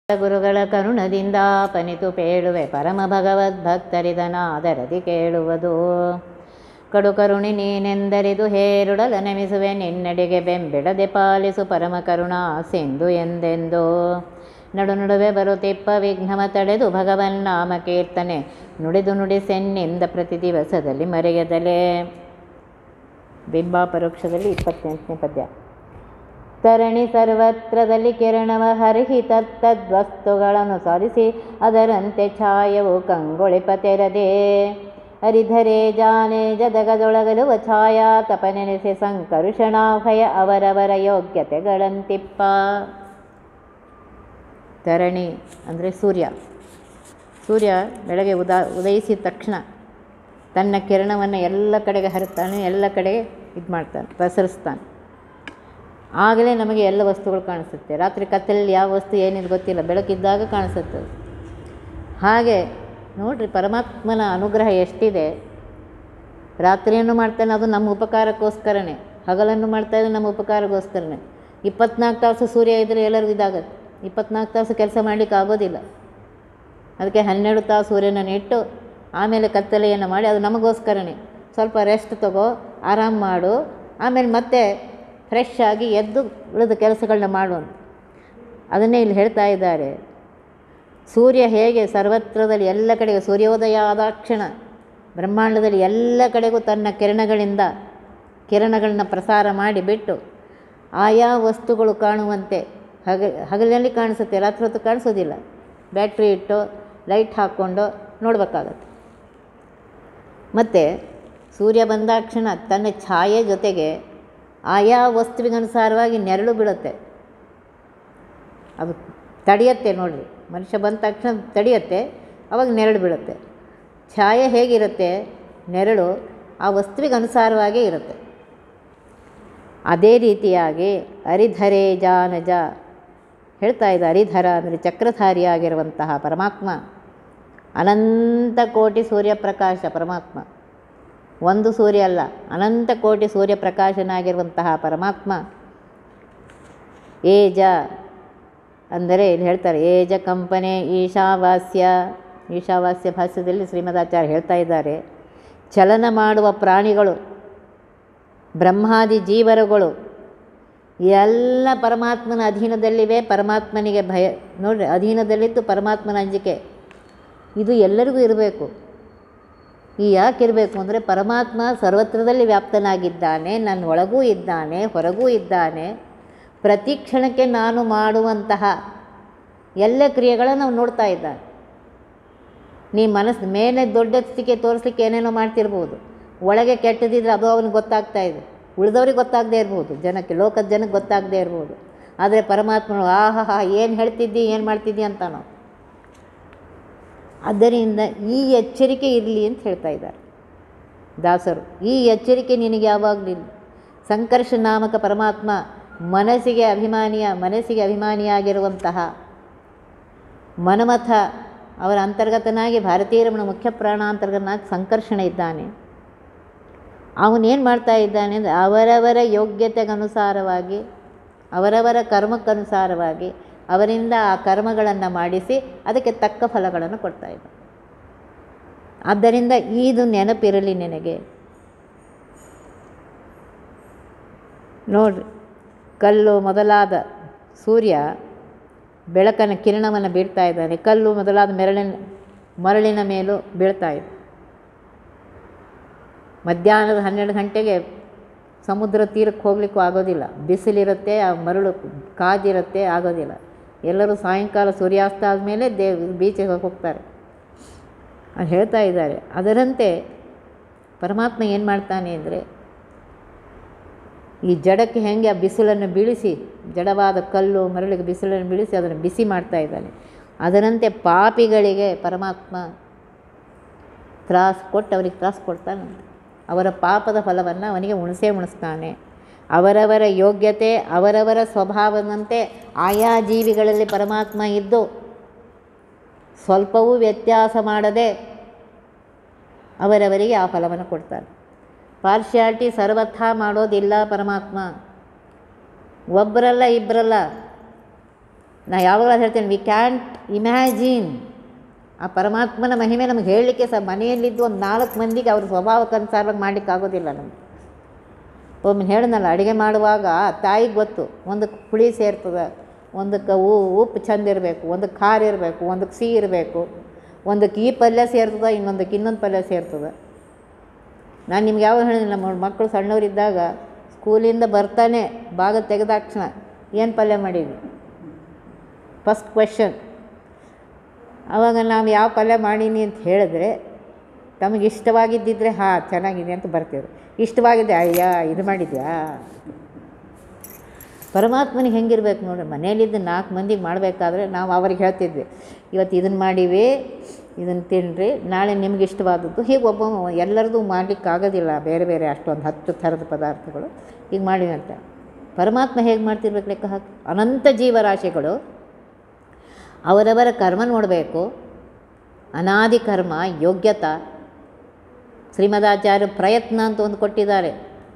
ಗುರುಗಳ ಕರುಣದಿಂದ ಪನಿತು ಪೇಳುವೆ ಪರಮ ಭಗವದ್ಭಕ್ತರಿದನಾದರದಿ ಕೇಳುವುದು ಕಡು ಕರುಣಿ ನೀನೆಂದರಿದು ಹೇರುಡಲ ನೆಮಿಸುವೆ ನಿನ್ನಡೆಗೆ ಬೆಂಬಿಡದೆ ಪಾಲಿಸು ಪರಮ ಕರುಣಾ ಸಿಂಧು ಎಂದೆಂದು ನಡು ನಡುವೆ ಬರುತ್ತಿಪ್ಪ ವಿಘ್ನವ ತಡೆದು ಭಗವನ್ನಾಮ ಕೀರ್ತನೆ ನುಡಿದು ನುಡಿಸೆನ್ನಿಂದ ಪ್ರತಿ ದಿವಸದಲ್ಲಿ ಮರೆಯದಲೇ ಬಿಂಬಾಪರೋಕ್ಷದಲ್ಲಿ ಇಪ್ಪತ್ತೆಂಟನೇ ಪದ್ಯ ತರಣಿ ಸರ್ವತ್ರದಲ್ಲಿ ಕಿರಣವ ಹರಿಹಿ ತತ್ತದ್ವಸ್ತುಗಳನ್ನು ಸಾರಿಸಿ ಅದರಂತೆ ಛಾಯವು ಕಂಗೊಳಿಪ ತೆರದೆ ಹರಿಧರೆ ಜಾನೆ ಜದಗದೊಳಗಲುವ ಛಾಯಾ ತಪನೆನೆಸಿ ಸಂಕರುಷಣಾಭಯ ಅವರವರ ಯೋಗ್ಯತೆಗಳಂತಿಪ್ಪ ತರಣಿ ಅಂದರೆ ಸೂರ್ಯ ಸೂರ್ಯ ಬೆಳಗ್ಗೆ ಉದಾ ಉದಯಿಸಿದ ತಕ್ಷಣ ತನ್ನ ಕಿರಣವನ್ನು ಎಲ್ಲ ಕಡೆಗೆ ಹರಿತಾನೆ ಎಲ್ಲ ಕಡೆಗೆ ಇದು ಮಾಡ್ತಾನೆ ಪ್ರಸರಿಸ್ತಾನೆ ಆಗಲೇ ನಮಗೆ ಎಲ್ಲ ವಸ್ತುಗಳು ಕಾಣಿಸುತ್ತೆ ರಾತ್ರಿ ಕತ್ತಲಲ್ಲಿ ಯಾವ ವಸ್ತು ಏನಿದೆ ಗೊತ್ತಿಲ್ಲ ಬೆಳಕಿದ್ದಾಗ ಕಾಣಿಸುತ್ತೆ ಹಾಗೆ ನೋಡಿರಿ ಪರಮಾತ್ಮನ ಅನುಗ್ರಹ ಎಷ್ಟಿದೆ ರಾತ್ರಿಯನ್ನು ಮಾಡ್ತಾನೆ ಅದು ನಮ್ಮ ಉಪಕಾರಕ್ಕೋಸ್ಕರನೇ ಹಗಲನ್ನು ಮಾಡ್ತಾಯಿದ್ರೆ ನಮ್ಮ ಉಪಕಾರಕ್ಕೋಸ್ಕರನೇ ಇಪ್ಪತ್ನಾಲ್ಕು ತಾಸು ಸೂರ್ಯ ಇದ್ದರೆ ಎಲ್ಲರಿಗೂ ಇದಾಗತ್ತೆ ಇಪ್ಪತ್ನಾಲ್ಕು ತಾಸು ಕೆಲಸ ಮಾಡಲಿಕ್ಕೆ ಆಗೋದಿಲ್ಲ ಅದಕ್ಕೆ ಹನ್ನೆರಡು ತಾಸು ಸೂರ್ಯನನ್ನು ಇಟ್ಟು ಆಮೇಲೆ ಕತ್ತಲೆಯನ್ನು ಮಾಡಿ ಅದು ನಮಗೋಸ್ಕರನೇ ಸ್ವಲ್ಪ ರೆಸ್ಟ್ ತಗೋ ಆರಾಮ್ ಮಾಡು ಆಮೇಲೆ ಮತ್ತೆ ಫ್ರೆಶ್ ಆಗಿ ಎದ್ದು ಉಳಿದ ಕೆಲಸಗಳನ್ನ ಮಾಡು ಅಂತ ಅದನ್ನೇ ಇಲ್ಲಿ ಹೇಳ್ತಾ ಇದ್ದಾರೆ ಸೂರ್ಯ ಹೇಗೆ ಸರ್ವತ್ರದಲ್ಲಿ ಎಲ್ಲ ಕಡೆಗೆ ಸೂರ್ಯೋದಯ ಆದಾಕ್ಷಣ ಬ್ರಹ್ಮಾಂಡದಲ್ಲಿ ಎಲ್ಲ ಕಡೆಗೂ ತನ್ನ ಕಿರಣಗಳಿಂದ ಕಿರಣಗಳನ್ನ ಪ್ರಸಾರ ಮಾಡಿ ಬಿಟ್ಟು ಆಯಾ ವಸ್ತುಗಳು ಕಾಣುವಂತೆ ಹಗ ಹಗಲಿನಲ್ಲಿ ಕಾಣಿಸುತ್ತೆ ರಾತ್ರಿ ಹೊತ್ತು ಕಾಣಿಸೋದಿಲ್ಲ ಬ್ಯಾಟ್ರಿ ಇಟ್ಟು ಲೈಟ್ ಹಾಕ್ಕೊಂಡು ನೋಡಬೇಕಾಗತ್ತೆ ಮತ್ತು ಸೂರ್ಯ ಬಂದಾಕ್ಷಣ ತನ್ನ ಛಾಯೆ ಜೊತೆಗೆ ಆಯಾ ವಸ್ತುವಿಗನುಸಾರವಾಗಿ ನೆರಳು ಬೀಳುತ್ತೆ ಅದು ತಡೆಯುತ್ತೆ ನೋಡಿರಿ ಮನುಷ್ಯ ಬಂದ ತಕ್ಷಣ ತಡೆಯುತ್ತೆ ಅವಾಗ ನೆರಳು ಬೀಳುತ್ತೆ ಛಾಯೆ ಹೇಗಿರುತ್ತೆ ನೆರಳು ಆ ವಸ್ತುವಿಗೆ ಅನುಸಾರವಾಗೇ ಇರುತ್ತೆ ಅದೇ ರೀತಿಯಾಗಿ ಹರಿಧರೇ ಜಾನಜ ಹೇಳ್ತಾ ಇದೆ ಹರಿಧರ ಅಂದರೆ ಚಕ್ರಧಾರಿಯಾಗಿರುವಂತಹ ಪರಮಾತ್ಮ ಅನಂತ ಕೋಟಿ ಸೂರ್ಯಪ್ರಕಾಶ ಪರಮಾತ್ಮ ಒಂದು ಸೂರ್ಯ ಅಲ್ಲ ಅನಂತ ಕೋಟಿ ಸೂರ್ಯಪ್ರಕಾಶನಾಗಿರುವಂತಹ ಪರಮಾತ್ಮ ಏಜ ಅಂದರೆ ಇಲ್ಲಿ ಹೇಳ್ತಾರೆ ಏಜ ಕಂಪನೆ ಈಶಾವಾಸ್ಯ ಈಶಾವಾಸ್ಯ ಭಾಷ್ಯದಲ್ಲಿ ಶ್ರೀಮದಾಚಾರ್ಯ ಹೇಳ್ತಾ ಇದ್ದಾರೆ ಚಲನ ಮಾಡುವ ಪ್ರಾಣಿಗಳು ಬ್ರಹ್ಮಾದಿ ಜೀವರುಗಳು ಎಲ್ಲ ಪರಮಾತ್ಮನ ಅಧೀನದಲ್ಲಿವೆ ಪರಮಾತ್ಮನಿಗೆ ಭಯ ನೋಡಿರಿ ಅಧೀನದಲ್ಲಿದ್ದು ಪರಮಾತ್ಮನ ಅಂಜಿಕೆ ಇದು ಎಲ್ಲರಿಗೂ ಇರಬೇಕು ಈ ಯಾಕೆ ಇರಬೇಕು ಅಂದರೆ ಪರಮಾತ್ಮ ಸರ್ವತ್ರದಲ್ಲಿ ವ್ಯಾಪ್ತನಾಗಿದ್ದಾನೆ ನನ್ನ ಒಳಗೂ ಇದ್ದಾನೆ ಹೊರಗೂ ಇದ್ದಾನೆ ಪ್ರತಿ ಕ್ಷಣಕ್ಕೆ ನಾನು ಮಾಡುವಂತಹ ಎಲ್ಲ ಕ್ರಿಯೆಗಳನ್ನು ನಾವು ನೋಡ್ತಾ ಇದ್ದಾನೆ ನೀ ಮನಸ್ಸು ಮೇಲೆ ದೊಡ್ಡಸ್ತಿಕೆ ತೋರಿಸ್ಲಿಕ್ಕೆ ಏನೇನೋ ಮಾಡ್ತಿರ್ಬೋದು ಒಳಗೆ ಕೆಟ್ಟದಿದ್ರೆ ಅದು ಅವನಿಗೆ ಗೊತ್ತಾಗ್ತಾ ಇದೆ ಉಳಿದವ್ರಿಗೆ ಗೊತ್ತಾಗದೇ ಇರ್ಬೋದು ಜನಕ್ಕೆ ಲೋಕದ ಜನಕ್ಕೆ ಗೊತ್ತಾಗದೇ ಇರ್ಬೋದು ಆದರೆ ಪರಮಾತ್ಮನು ಆಹಾ ಹಾ ಏನು ಹೇಳ್ತಿದ್ದಿ ಏನು ಮಾಡ್ತಿದ್ದಿ ಅಂತ ನಾವು ಆದ್ದರಿಂದ ಈ ಎಚ್ಚರಿಕೆ ಇರಲಿ ಅಂತ ಹೇಳ್ತಾ ಇದ್ದಾರೆ ದಾಸರು ಈ ಎಚ್ಚರಿಕೆ ನಿನಗೆ ಯಾವಾಗಲಿಲ್ಲ ಸಂಕರ್ಷ ನಾಮಕ ಪರಮಾತ್ಮ ಮನಸ್ಸಿಗೆ ಅಭಿಮಾನಿಯ ಮನಸ್ಸಿಗೆ ಅಭಿಮಾನಿಯಾಗಿರುವಂತಹ ಮನಮಥ ಅವರ ಅಂತರ್ಗತನಾಗಿ ಭಾರತೀಯರಮಣ ಮುಖ್ಯ ಪ್ರಾಣಾಂತರ್ಗತನಾಗಿ ಸಂಕರ್ಷಣ ಇದ್ದಾನೆ ಅವನೇನು ಮಾಡ್ತಾ ಇದ್ದಾನೆ ಅಂದರೆ ಅವರವರ ಯೋಗ್ಯತೆಗನುಸಾರವಾಗಿ ಅವರವರ ಕರ್ಮಕ್ಕನುಸಾರವಾಗಿ ಅವರಿಂದ ಆ ಕರ್ಮಗಳನ್ನು ಮಾಡಿಸಿ ಅದಕ್ಕೆ ತಕ್ಕ ಫಲಗಳನ್ನು ಕೊಡ್ತಾ ಇದ್ದಾನೆ ಆದ್ದರಿಂದ ಇದು ನೆನಪಿರಲಿ ನಿನಗೆ ನೋಡ್ರಿ ಕಲ್ಲು ಮೊದಲಾದ ಸೂರ್ಯ ಬೆಳಕನ್ನು ಕಿರಣವನ್ನು ಬೀಳ್ತಾ ಇದ್ದಾನೆ ಕಲ್ಲು ಮೊದಲಾದ ಮೆರಳಿನ ಮರಳಿನ ಮೇಲೂ ಬೀಳ್ತಾ ಇದೆ ಮಧ್ಯಾಹ್ನದ ಹನ್ನೆರಡು ಗಂಟೆಗೆ ಸಮುದ್ರ ತೀರಕ್ಕೆ ಹೋಗ್ಲಿಕ್ಕೂ ಆಗೋದಿಲ್ಲ ಬಿಸಿಲಿರುತ್ತೆ ಆ ಮರಳು ಕಾದಿರುತ್ತೆ ಆಗೋದಿಲ್ಲ ಎಲ್ಲರೂ ಸಾಯಂಕಾಲ ಸೂರ್ಯಾಸ್ತ ಆದಮೇಲೆ ದೇವ್ ಬೀಚಿಗೆ ಹೋಗ್ತಾರೆ ಅದು ಹೇಳ್ತಾ ಇದ್ದಾರೆ ಅದರಂತೆ ಪರಮಾತ್ಮ ಏನು ಮಾಡ್ತಾನೆ ಅಂದರೆ ಈ ಜಡಕ್ಕೆ ಹೇಗೆ ಆ ಬಿಸಿಲನ್ನು ಬೀಳಿಸಿ ಜಡವಾದ ಕಲ್ಲು ಮರಳಿಗೆ ಬಿಸಿಲನ್ನು ಬೀಳಿಸಿ ಅದನ್ನು ಬಿಸಿ ಮಾಡ್ತಾ ಇದ್ದಾನೆ ಅದರಂತೆ ಪಾಪಿಗಳಿಗೆ ಪರಮಾತ್ಮ ತ್ರಾಸು ಕೊಟ್ಟು ಅವರಿಗೆ ತ್ರಾಸು ಕೊಡ್ತಾನಂತೆ ಅವರ ಪಾಪದ ಫಲವನ್ನು ಅವನಿಗೆ ಉಣಿಸೇ ಉಣಿಸ್ತಾನೆ ಅವರವರ ಯೋಗ್ಯತೆ ಅವರವರ ಸ್ವಭಾವದಂತೆ ಆಯಾ ಜೀವಿಗಳಲ್ಲಿ ಪರಮಾತ್ಮ ಇದ್ದು ಸ್ವಲ್ಪವೂ ವ್ಯತ್ಯಾಸ ಮಾಡದೆ ಅವರವರಿಗೆ ಆ ಫಲವನ್ನು ಕೊಡ್ತಾನೆ ಪಾರ್ಶಿಯಾಲಿಟಿ ಸರ್ವಥಾ ಮಾಡೋದಿಲ್ಲ ಪರಮಾತ್ಮ ಒಬ್ಬರಲ್ಲ ಇಬ್ಬರಲ್ಲ ನಾ ಯಾವಾಗಲೂ ಹೇಳ್ತೇನೆ ವಿ ಕ್ಯಾಂಟ್ ಇಮ್ಯಾಜಿನ್ ಆ ಪರಮಾತ್ಮನ ಮಹಿಮೆ ನಮಗೆ ಹೇಳಲಿಕ್ಕೆ ಸಹ ಮನೆಯಲ್ಲಿದ್ದು ಒಂದು ನಾಲ್ಕು ಮಂದಿಗೆ ಅವ್ರ ಸ್ವಭಾವಕ್ಕನುಸಾರವಾಗಿ ಮಾಡಲಿಕ್ಕೆ ಆಗೋದಿಲ್ಲ ನಮಗೆ ಒಮ್ಮೆ ಹೇಳಿದ್ನಲ್ಲ ಅಡುಗೆ ಮಾಡುವಾಗ ತಾಯಿಗೆ ಗೊತ್ತು ಒಂದಕ್ಕೆ ಹುಳಿ ಸೇರ್ತದೆ ಒಂದಕ್ಕೆ ಉ ಉಪ್ಪು ಚಂದ ಇರಬೇಕು ಒಂದಕ್ಕೆ ಖಾರ ಇರಬೇಕು ಒಂದಕ್ಕೆ ಸಿಹಿ ಇರಬೇಕು ಒಂದಕ್ಕೆ ಈ ಪಲ್ಯ ಸೇರ್ತದೆ ಇನ್ನೊಂದಕ್ಕೆ ಇನ್ನೊಂದು ಪಲ್ಯ ಸೇರ್ತದೆ ನಾನು ನಿಮ್ಗೆ ಯಾವಾಗ ಹೇಳಿದಿಲ್ಲ ನಮ್ಮ ಮಕ್ಕಳು ಸಣ್ಣವರಿದ್ದಾಗ ಸ್ಕೂಲಿಂದ ಬರ್ತಾನೆ ಭಾಗ ತೆಗೆದಾಕ್ಷಣ ಏನು ಪಲ್ಯ ಮಾಡಿದ್ವಿ ಫಸ್ಟ್ ಕ್ವೆಶನ್ ಆವಾಗ ನಾವು ಯಾವ ಪಲ್ಯ ಮಾಡೀನಿ ಅಂತ ಹೇಳಿದ್ರೆ ತಮಗೆ ಇಷ್ಟವಾಗಿದ್ದಿದ್ರೆ ಹಾಂ ಚೆನ್ನಾಗಿದೆ ಅಂತ ಬರ್ತಿದ್ರು ಇಷ್ಟವಾಗಿದೆ ಅಯ್ಯ ಇದು ಮಾಡಿದ್ಯಾ ಪರಮಾತ್ಮನಿಗೆ ಹೆಂಗಿರ್ಬೇಕು ನೋಡ್ರಿ ಮನೇಲಿದ್ದು ನಾಲ್ಕು ಮಂದಿಗೆ ಮಾಡಬೇಕಾದ್ರೆ ನಾವು ಅವ್ರಿಗೆ ಹೇಳ್ತಿದ್ವಿ ಇವತ್ತು ಇದನ್ನು ಮಾಡೀವಿ ಇದನ್ನು ತಿನ್ನಿರಿ ನಾಳೆ ನಿಮ್ಗೆ ಇಷ್ಟವಾದದ್ದು ಹೀಗೆ ಒಬ್ಬ ಎಲ್ಲರದು ಮಾಡಲಿಕ್ಕೆ ಆಗೋದಿಲ್ಲ ಬೇರೆ ಬೇರೆ ಅಷ್ಟೊಂದು ಹತ್ತು ಥರದ ಪದಾರ್ಥಗಳು ಈಗ ಮಾಡಿವಿ ಅಂತ ಪರಮಾತ್ಮ ಹೇಗೆ ಮಾಡ್ತಿರ್ಬೇಕು ಲೆಕ್ಕ ಹಾಕಿ ಅನಂತ ಜೀವರಾಶಿಗಳು ಅವರವರ ಕರ್ಮ ನೋಡಬೇಕು ಅನಾದಿ ಕರ್ಮ ಯೋಗ್ಯತಾ ಶ್ರೀಮದಾಚಾರ್ಯ ಪ್ರಯತ್ನ ಅಂತ ಒಂದು ಕೊಟ್ಟಿದ್ದಾರೆ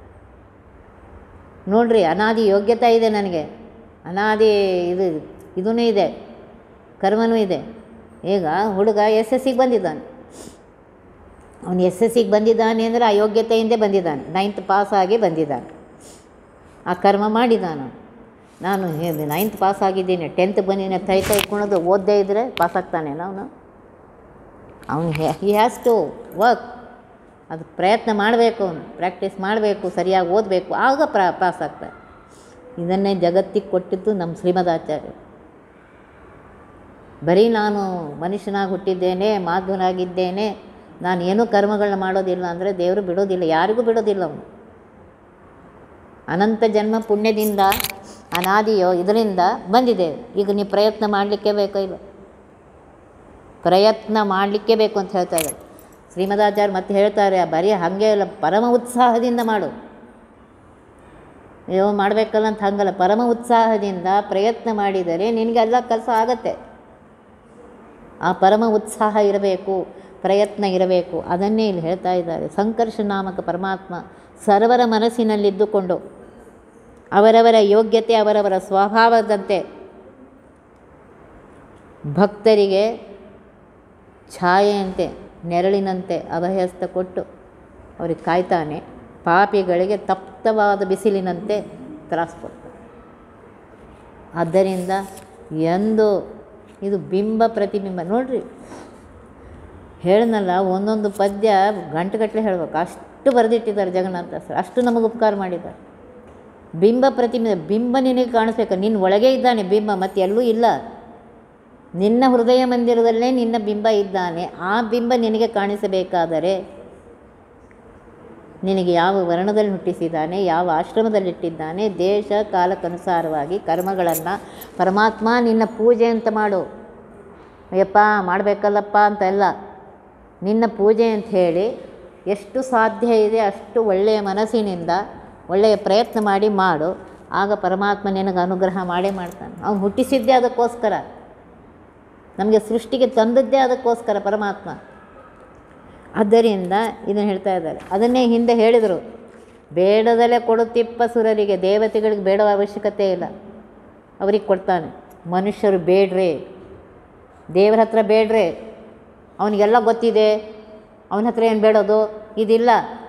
ನೋಡ್ರಿ ಅನಾದಿ ಯೋಗ್ಯತೆ ಇದೆ ನನಗೆ ಅನಾದಿ ಇದು ಇದೂ ಇದೆ ಕರ್ಮನೂ ಇದೆ ಈಗ ಹುಡುಗ ಎಸ್ ಎಸ್ ಸಿಗೆ ಬಂದಿದ್ದಾನೆ ಅವನು ಎಸ್ ಎಸ್ ಸಿಗೆ ಬಂದಿದ್ದಾನೆ ಅಂದರೆ ಆ ಯೋಗ್ಯತೆಯಿಂದೇ ಬಂದಿದ್ದಾನೆ ನೈನ್ತ್ ಪಾಸ್ ಆಗಿ ಬಂದಿದ್ದಾನೆ ಆ ಕರ್ಮ ಮಾಡಿದ್ದಾನು ನಾನು ನೈನ್ತ್ ಪಾಸ್ ಆಗಿದ್ದೀನಿ ಟೆಂತ್ ಬಂದಿದ್ದೀನಿ ತೈ ತೈ ಕುಣಿದು ಓದದೇ ಇದ್ದರೆ ಪಾಸ್ ಆಗ್ತಾನೇನ ಅವನು ಅವನು ಹಿ ಹ್ಯಾಸ್ ಟು ವರ್ಕ್ ಅದು ಪ್ರಯತ್ನ ಮಾಡಬೇಕು ಅವನು ಪ್ರಾಕ್ಟೀಸ್ ಮಾಡಬೇಕು ಸರಿಯಾಗಿ ಓದಬೇಕು ಆಗ ಪ್ರ ಪಾಸ್ ಆಗ್ತಾರೆ ಇದನ್ನೇ ಜಗತ್ತಿಗೆ ಕೊಟ್ಟಿದ್ದು ನಮ್ಮ ಶ್ರೀಮದಾಚಾರ್ಯರು ಬರೀ ನಾನು ಮನುಷ್ಯನಾಗಿ ಹುಟ್ಟಿದ್ದೇನೆ ಮಾಧವನಾಗಿದ್ದೇನೆ ನಾನು ಏನೂ ಕರ್ಮಗಳನ್ನ ಮಾಡೋದಿಲ್ಲ ಅಂದರೆ ದೇವರು ಬಿಡೋದಿಲ್ಲ ಯಾರಿಗೂ ಬಿಡೋದಿಲ್ಲ ಅವನು ಅನಂತ ಜನ್ಮ ಪುಣ್ಯದಿಂದ ಅನಾದಿಯೋ ಇದರಿಂದ ಬಂದಿದೆ ಈಗ ನೀವು ಪ್ರಯತ್ನ ಮಾಡಲಿಕ್ಕೆ ಬೇಕೋ ಇಲ್ಲ ಪ್ರಯತ್ನ ಮಾಡಲಿಕ್ಕೆ ಬೇಕು ಅಂತ ಹೇಳ್ತಾ ಇದ್ದಾರೆ ಶ್ರೀಮದಾಚಾರ್ಯ ಮತ್ತೆ ಹೇಳ್ತಾರೆ ಬರೀ ಹಾಗೆ ಅಲ್ಲ ಪರಮ ಉತ್ಸಾಹದಿಂದ ಮಾಡು ನೀವು ಮಾಡಬೇಕಲ್ಲ ಅಂತ ಹಂಗಲ್ಲ ಪರಮ ಉತ್ಸಾಹದಿಂದ ಪ್ರಯತ್ನ ಮಾಡಿದರೆ ನಿನಗೆ ಎಲ್ಲ ಕೆಲಸ ಆಗತ್ತೆ ಆ ಪರಮ ಉತ್ಸಾಹ ಇರಬೇಕು ಪ್ರಯತ್ನ ಇರಬೇಕು ಅದನ್ನೇ ಇಲ್ಲಿ ಹೇಳ್ತಾ ಇದ್ದಾರೆ ಸಂಕರ್ಷ ನಾಮಕ ಪರಮಾತ್ಮ ಸರ್ವರ ಮನಸ್ಸಿನಲ್ಲಿದ್ದುಕೊಂಡು ಅವರವರ ಯೋಗ್ಯತೆ ಅವರವರ ಸ್ವಭಾವದಂತೆ ಭಕ್ತರಿಗೆ ಛಾಯೆಯಂತೆ ನೆರಳಿನಂತೆ ಅಭಯಸ್ಥ ಕೊಟ್ಟು ಅವ್ರಿಗೆ ಕಾಯ್ತಾನೆ ಪಾಪಿಗಳಿಗೆ ತಪ್ತವಾದ ಬಿಸಿಲಿನಂತೆ ತ್ರಾಸು ಕೊಡ್ತಾನೆ ಆದ್ದರಿಂದ ಎಂದು ಇದು ಬಿಂಬ ಪ್ರತಿಬಿಂಬ ನೋಡ್ರಿ ಹೇಳನಲ್ಲ ಒಂದೊಂದು ಪದ್ಯ ಗಂಟೆಗಟ್ಟಲೆ ಹೇಳ್ಬೇಕು ಅಷ್ಟು ಬರೆದಿಟ್ಟಿದ್ದಾರೆ ಜಗನ್ನಾಥ ಸರ್ ಅಷ್ಟು ನಮಗೆ ಉಪಕಾರ ಮಾಡಿದ್ದಾರೆ ಬಿಂಬ ಪ್ರತಿಬಿಂಬ ಬಿಂಬ ನಿನಗೆ ಕಾಣಿಸ್ಬೇಕು ನಿನ್ನ ಒಳಗೆ ಇದ್ದಾನೆ ಬಿಂಬ ಮತ್ತೆ ಎಲ್ಲೂ ಇಲ್ಲ ನಿನ್ನ ಹೃದಯ ಮಂದಿರದಲ್ಲೇ ನಿನ್ನ ಬಿಂಬ ಇದ್ದಾನೆ ಆ ಬಿಂಬ ನಿನಗೆ ಕಾಣಿಸಬೇಕಾದರೆ ನಿನಗೆ ಯಾವ ವರ್ಣದಲ್ಲಿ ಹುಟ್ಟಿಸಿದ್ದಾನೆ ಯಾವ ಆಶ್ರಮದಲ್ಲಿಟ್ಟಿದ್ದಾನೆ ದೇಶ ಕಾಲಕ್ಕನುಸಾರವಾಗಿ ಕರ್ಮಗಳನ್ನು ಪರಮಾತ್ಮ ನಿನ್ನ ಪೂಜೆ ಅಂತ ಮಾಡು ಅಯ್ಯಪ್ಪ ಮಾಡಬೇಕಲ್ಲಪ್ಪ ಅಂತ ಎಲ್ಲ ನಿನ್ನ ಪೂಜೆ ಅಂತ ಹೇಳಿ ಎಷ್ಟು ಸಾಧ್ಯ ಇದೆ ಅಷ್ಟು ಒಳ್ಳೆಯ ಮನಸ್ಸಿನಿಂದ ಒಳ್ಳೆಯ ಪ್ರಯತ್ನ ಮಾಡಿ ಮಾಡು ಆಗ ಪರಮಾತ್ಮ ನಿನಗೆ ಅನುಗ್ರಹ ಮಾಡೇ ಮಾಡ್ತಾನೆ ಅವನು ಹುಟ್ಟಿಸಿದ್ದೇ ಅದಕ್ಕೋಸ್ಕರ ನಮಗೆ ಸೃಷ್ಟಿಗೆ ತಂದದ್ದೇ ಅದಕ್ಕೋಸ್ಕರ ಪರಮಾತ್ಮ ಆದ್ದರಿಂದ ಇದನ್ನು ಹೇಳ್ತಾ ಇದ್ದಾರೆ ಅದನ್ನೇ ಹಿಂದೆ ಹೇಳಿದರು ಬೇಡದಲ್ಲೇ ಕೊಡುತ್ತಿಪ್ಪ ಸುರರಿಗೆ ದೇವತೆಗಳಿಗೆ ಬೇಡ ಅವಶ್ಯಕತೆ ಇಲ್ಲ ಅವ್ರಿಗೆ ಕೊಡ್ತಾನೆ ಮನುಷ್ಯರು ಬೇಡ್ರೆ ದೇವರ ಹತ್ರ ಬೇಡ್ರೆ ಅವನಿಗೆಲ್ಲ ಗೊತ್ತಿದೆ ಅವನ ಹತ್ರ ಏನು ಬೇಡೋದು ಇದಿಲ್ಲ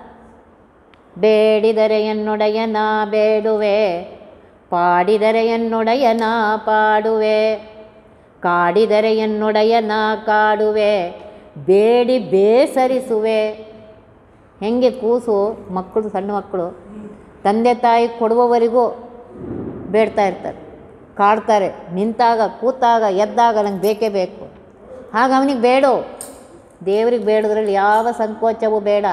ಬೇಡಿದರೆ ಎನ್ನೊಡೆಯನ ಬೇಡುವೆ ಪಾಡಿದರೆ ಎನ್ನೊಡೆಯನ ಪಾಡುವೆ ಕಾಡಿದರೆ ಎನ್ನೊಡೆಯನ ಕಾಡುವೆ ಬೇಡಿ ಬೇಸರಿಸುವೆ ಹೆಂಗೆ ಕೂಸು ಮಕ್ಕಳು ಸಣ್ಣ ಮಕ್ಕಳು ತಂದೆ ತಾಯಿ ಕೊಡುವವರೆಗೂ ಬೇಡ್ತಾ ಇರ್ತಾರೆ ಕಾಡ್ತಾರೆ ನಿಂತಾಗ ಕೂತಾಗ ಎದ್ದಾಗ ನಂಗೆ ಬೇಕೇ ಬೇಕು ಆಗ ಅವನಿಗೆ ಬೇಡು ದೇವ್ರಿಗೆ ಬೇಡೋದ್ರಲ್ಲಿ ಯಾವ ಸಂಕೋಚವೂ ಬೇಡ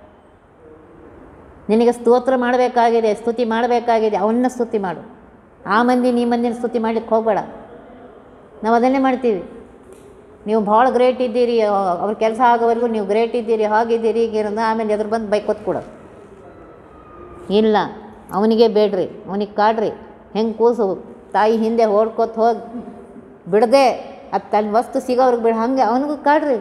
ನಿನಗೆ ಸ್ತೋತ್ರ ಮಾಡಬೇಕಾಗಿದೆ ಸ್ತುತಿ ಮಾಡಬೇಕಾಗಿದೆ ಅವನ್ನ ಸ್ತುತಿ ಮಾಡು ಆ ಮಂದಿ ನೀ ಮಂದಿನ ಸ್ತುತಿ ಮಾಡ್ಲಿಕ್ಕೆ ಹೋಗಬೇಡ ನಾವು ಅದನ್ನೇ ಮಾಡ್ತೀವಿ ನೀವು ಭಾಳ ಗ್ರೇಟ್ ಇದ್ದೀರಿ ಅವ್ರ ಕೆಲಸ ಆಗೋವರೆಗೂ ನೀವು ಗ್ರೇಟ್ ಇದ್ದೀರಿ ಹಾಗಿದ್ದೀರಿ ಹೀಗಿರೋದು ಆಮೇಲೆ ಎದುರು ಬಂದು ಬೈಕೋತ್ ಕೊಡೋದು ಇಲ್ಲ ಅವನಿಗೆ ಬೇಡ್ರಿ ಅವನಿಗೆ ಕಾಡ್ರಿ ಹೆಂಗೆ ಕೂಸು ತಾಯಿ ಹಿಂದೆ ಓಡ್ಕೋತ ಹೋಗಿ ಬಿಡದೆ ಅದು ತನ್ನ ವಸ್ತು ಸಿಗೋವ್ರಿಗೆ ಬಿಡ ಹಂಗೆ ಅವನಿಗೂ ಕಾಡ್ರಿ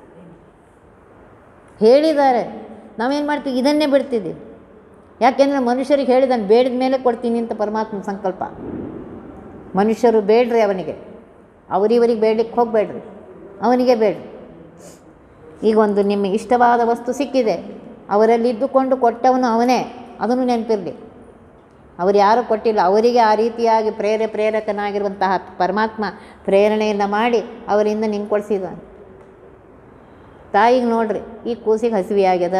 ಹೇಳಿದ್ದಾರೆ ನಾವೇನು ಮಾಡ್ತೀವಿ ಇದನ್ನೇ ಬಿಡ್ತಿದ್ದೀವಿ ಯಾಕೆಂದರೆ ಮನುಷ್ಯರಿಗೆ ಹೇಳಿದಾನೆ ಬೇಡಿದ ಮೇಲೆ ಕೊಡ್ತೀನಿ ಅಂತ ಪರಮಾತ್ಮ ಸಂಕಲ್ಪ ಮನುಷ್ಯರು ಬೇಡ್ರಿ ಅವನಿಗೆ ಅವರಿವರಿಗೆ ಬೇಡಲಿಕ್ಕೆ ಹೋಗಬೇಡ್ರಿ ಅವನಿಗೆ ಬೇಡ್ರಿ ಈಗ ಒಂದು ನಿಮಗೆ ಇಷ್ಟವಾದ ವಸ್ತು ಸಿಕ್ಕಿದೆ ಅವರಲ್ಲಿ ಇದ್ದುಕೊಂಡು ಕೊಟ್ಟವನು ಅವನೇ ಅದನ್ನು ನೆನಪಿರಲಿ ಅವರು ಯಾರು ಕೊಟ್ಟಿಲ್ಲ ಅವರಿಗೆ ಆ ರೀತಿಯಾಗಿ ಪ್ರೇರೆ ಪ್ರೇರಕನಾಗಿರುವಂತಹ ಪರಮಾತ್ಮ ಪ್ರೇರಣೆಯನ್ನು ಮಾಡಿ ಅವರಿಂದ ನಿಂಗೆ ಕೊಡಿಸಿದ್ದಾನೆ ತಾಯಿಗೆ ನೋಡ್ರಿ ಈ ಕೂಸಿಗೆ ಹಸಿವೆ ಆಗ್ಯದ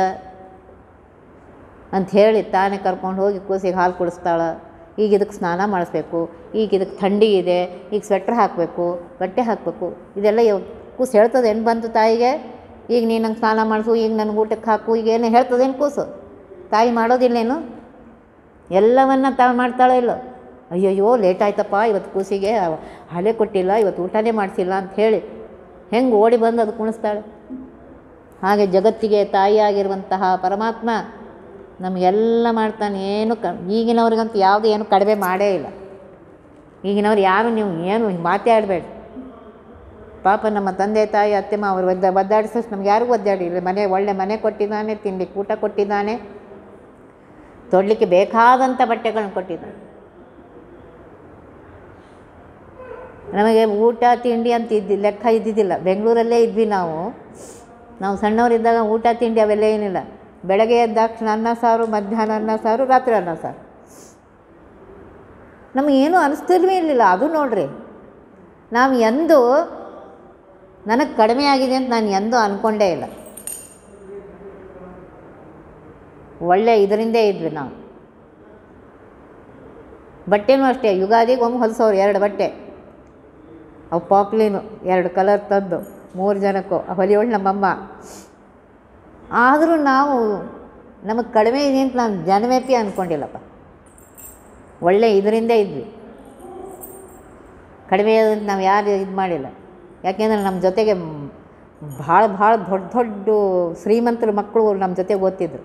ಅಂತ ಹೇಳಿ ತಾನೇ ಕರ್ಕೊಂಡು ಹೋಗಿ ಕೂಸಿಗೆ ಹಾಲು ಕುಡಿಸ್ತಾಳೆ ಈಗ ಇದಕ್ಕೆ ಸ್ನಾನ ಮಾಡಿಸ್ಬೇಕು ಈಗ ಇದಕ್ಕೆ ಥಂಡಿ ಇದೆ ಈಗ ಸ್ವೆಟ್ರ್ ಹಾಕಬೇಕು ಬಟ್ಟೆ ಹಾಕಬೇಕು ಇದೆಲ್ಲ ಯಾವ- ಕೂಸು ಹೇಳ್ತದೆ ಏನು ಬಂತು ತಾಯಿಗೆ ಈಗ ನೀನು ನಂಗೆ ಸ್ನಾನ ಮಾಡಿಸು ಈಗ ನನಗೆ ಊಟಕ್ಕೆ ಹಾಕು ಈಗ ಏನು ಹೇಳ್ತದೇನು ಕೂಸು ತಾಯಿ ಮಾಡೋದಿಲ್ಲೇನು ಎಲ್ಲವನ್ನ ತಾಳು ಮಾಡ್ತಾಳೋ ಇಲ್ಲೋ ಅಯ್ಯಯ್ಯೋ ಲೇಟ್ ಆಯ್ತಪ್ಪ ಇವತ್ತು ಕೂಸಿಗೆ ಅವ ಹಾಲೇ ಕೊಟ್ಟಿಲ್ಲ ಇವತ್ತು ಊಟನೇ ಮಾಡಿಸಿಲ್ಲ ಅಂತ ಹೇಳಿ ಹೆಂಗೆ ಓಡಿ ಬಂದು ಅದು ಕುಣಿಸ್ತಾಳೆ ಹಾಗೆ ಜಗತ್ತಿಗೆ ತಾಯಿಯಾಗಿರುವಂತಹ ಪರಮಾತ್ಮ ನಮಗೆಲ್ಲ ಮಾಡ್ತಾನೆ ಏನು ಕ ಈಗಿನವ್ರಿಗಂತೂ ಯಾವುದು ಏನು ಕಡಿಮೆ ಮಾಡೇ ಇಲ್ಲ ಈಗಿನವ್ರು ಯಾರು ನೀವು ಏನು ಮಾತಾಡಬೇಡಿ ಪಾಪ ನಮ್ಮ ತಂದೆ ತಾಯಿ ಅತ್ತೆ ಮಾವರು ಒದ್ದ ಒದ್ದಾಡಿಸೋಷ್ಟು ನಮ್ಗೆ ಯಾರಿಗೂ ಒದ್ದಾಡಿಲ್ಲ ಮನೆ ಒಳ್ಳೆ ಮನೆ ಕೊಟ್ಟಿದ್ದಾನೆ ತಿನ್ಲಿಕ್ಕೆ ಊಟ ಕೊಟ್ಟಿದ್ದಾನೆ ತೊಡಲಿಕ್ಕೆ ಬೇಕಾದಂಥ ಬಟ್ಟೆಗಳನ್ನ ಕೊಟ್ಟಿದ್ದಾನೆ ನಮಗೆ ಊಟ ತಿಂಡಿ ಅಂತ ಇದ್ದಿ ಲೆಕ್ಕ ಇದ್ದಿದ್ದಿಲ್ಲ ಬೆಂಗಳೂರಲ್ಲೇ ಇದ್ವಿ ನಾವು ನಾವು ಸಣ್ಣವರಿದ್ದಾಗ ಊಟ ತಿಂಡಿ ಅವೆಲ್ಲ ಏನಿಲ್ಲ ಬೆಳಗ್ಗೆ ಎದ್ದಾಕ್ಷಣ ಅನ್ನ ಸಾರು ಮಧ್ಯಾಹ್ನ ಅನ್ನ ಸಾರು ರಾತ್ರಿ ಅನ್ನ ಸಾರು ನಮಗೇನು ಅನಿಸ್ತಿಲ್ವೇ ಇರಲಿಲ್ಲ ಅದು ನೋಡ್ರಿ ನಾವು ಎಂದೂ ನನಗೆ ಕಡಿಮೆ ಆಗಿದೆ ಅಂತ ನಾನು ಎಂದೂ ಅಂದ್ಕೊಂಡೇ ಇಲ್ಲ ಒಳ್ಳೆ ಇದರಿಂದೇ ಇದ್ವಿ ನಾವು ಬಟ್ಟೆನೂ ಅಷ್ಟೇ ಯುಗಾದಿಗೆ ಒಮ್ಮೆ ಹೊಲಿಸೋರು ಎರಡು ಬಟ್ಟೆ ಅವು ಪಾಪ್ಲಿನು ಎರಡು ಕಲರ್ ತಂದು ಮೂರು ಜನಕ್ಕೂ ಹೊಲಿಯೋಳು ನಮ್ಮಮ್ಮ ಆದರೂ ನಾವು ನಮಗೆ ಕಡಿಮೆ ಇದೆ ಅಂತ ನಾನು ಜನಮೇಪಿ ಅಂದ್ಕೊಂಡಿಲ್ಲಪ್ಪ ಒಳ್ಳೆ ಇದರಿಂದ ಇದ್ವಿ ಕಡಿಮೆ ಅಂತ ನಾವು ಯಾರು ಇದು ಮಾಡಿಲ್ಲ ಯಾಕೆಂದರೆ ನಮ್ಮ ಜೊತೆಗೆ ಭಾಳ ಭಾಳ ದೊಡ್ಡ ದೊಡ್ಡ ಶ್ರೀಮಂತರ ಮಕ್ಕಳು ನಮ್ಮ ಜೊತೆಗೆ ಓದ್ತಿದ್ರು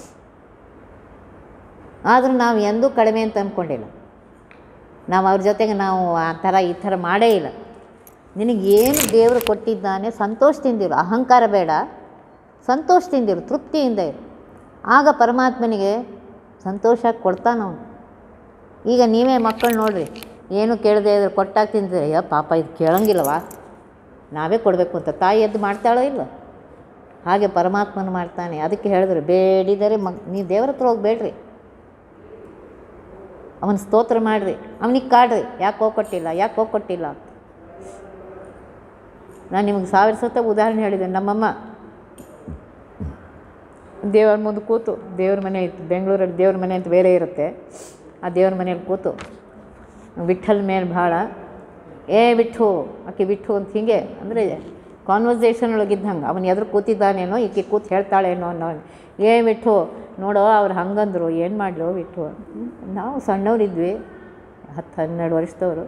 ಆದರೂ ನಾವು ಎಂದೂ ಕಡಿಮೆ ಅಂತ ಅಂದ್ಕೊಂಡಿಲ್ಲ ನಾವು ಅವ್ರ ಜೊತೆಗೆ ನಾವು ಆ ಥರ ಈ ಥರ ಮಾಡೇ ಇಲ್ಲ ನಿನಗೇನು ದೇವರು ಕೊಟ್ಟಿದ್ದಾನೆ ಸಂತೋಷದಿಂದಿರು ಅಹಂಕಾರ ಬೇಡ ಸಂತೋಷದಿಂದಿರು ತೃಪ್ತಿಯಿಂದ ಇರು ಆಗ ಪರಮಾತ್ಮನಿಗೆ ಸಂತೋಷ ಕೊಡ್ತಾನವನು ಈಗ ನೀವೇ ಮಕ್ಕಳು ನೋಡ್ರಿ ಏನು ಕೇಳದೆ ಇದ್ರೆ ಕೊಟ್ಟಾಗ ತಿಂದರೆ ಅಯ್ಯೋ ಪಾಪ ಇದು ಕೇಳಂಗಿಲ್ಲವಾ ನಾವೇ ಕೊಡಬೇಕು ಅಂತ ತಾಯಿ ಎದ್ದು ಮಾಡ್ತಾಳೋ ಇಲ್ಲ ಹಾಗೆ ಪರಮಾತ್ಮನ ಮಾಡ್ತಾನೆ ಅದಕ್ಕೆ ಹೇಳಿದ್ರು ಬೇಡಿದರೆ ಮಗ್ ನೀವು ದೇವ್ರ ಹತ್ರ ಹೋಗಿ ಬೇಡ್ರಿ ಅವನ ಸ್ತೋತ್ರ ಮಾಡಿರಿ ಅವನಿಗೆ ಕಾಡ್ರಿ ಯಾಕೆ ಹೋಗಿ ಕೊಟ್ಟಿಲ್ಲ ಯಾಕೆ ಹೋಗಿ ಕೊಟ್ಟಿಲ್ಲ ಅಂತ ನಾನು ನಿಮಗೆ ಸಾವಿರ ಸತ ಉದಾಹರಣೆ ಹೇಳಿದೆ ನಮ್ಮಮ್ಮ ದೇವ್ರ ಮುಂದೆ ಕೂತು ದೇವ್ರ ಮನೆ ಇತ್ತು ಬೆಂಗಳೂರಲ್ಲಿ ದೇವ್ರ ಮನೆ ಅಂತ ಬೇರೆ ಇರುತ್ತೆ ಆ ದೇವ್ರ ಮನೇಲಿ ಕೂತು ವಿಠಲ್ ಮೇಲೆ ಭಾಳ ಏ ವಿಠು ಆಕೆ ವಿಠು ಅಂತ ಹೀಗೆ ಅಂದರೆ ಕಾನ್ವರ್ಸೇಷನ್ ಒಳಗಿದ್ದಂಗೆ ಅವನು ಎದುರು ಕೂತಿದ್ದಾನೇನೋ ಈಕೆ ಕೂತು ಹೇಳ್ತಾಳೇನೋ ಅನ್ನೋ ಏ ವಿಠು ನೋಡೋ ಅವ್ರು ಹಂಗಂದ್ರು ಏನು ಮಾಡಲು ವಿಠು ನಾವು ಸಣ್ಣವರಿದ್ವಿ ಹತ್ತು ಹನ್ನೆರಡು ವರ್ಷದವರು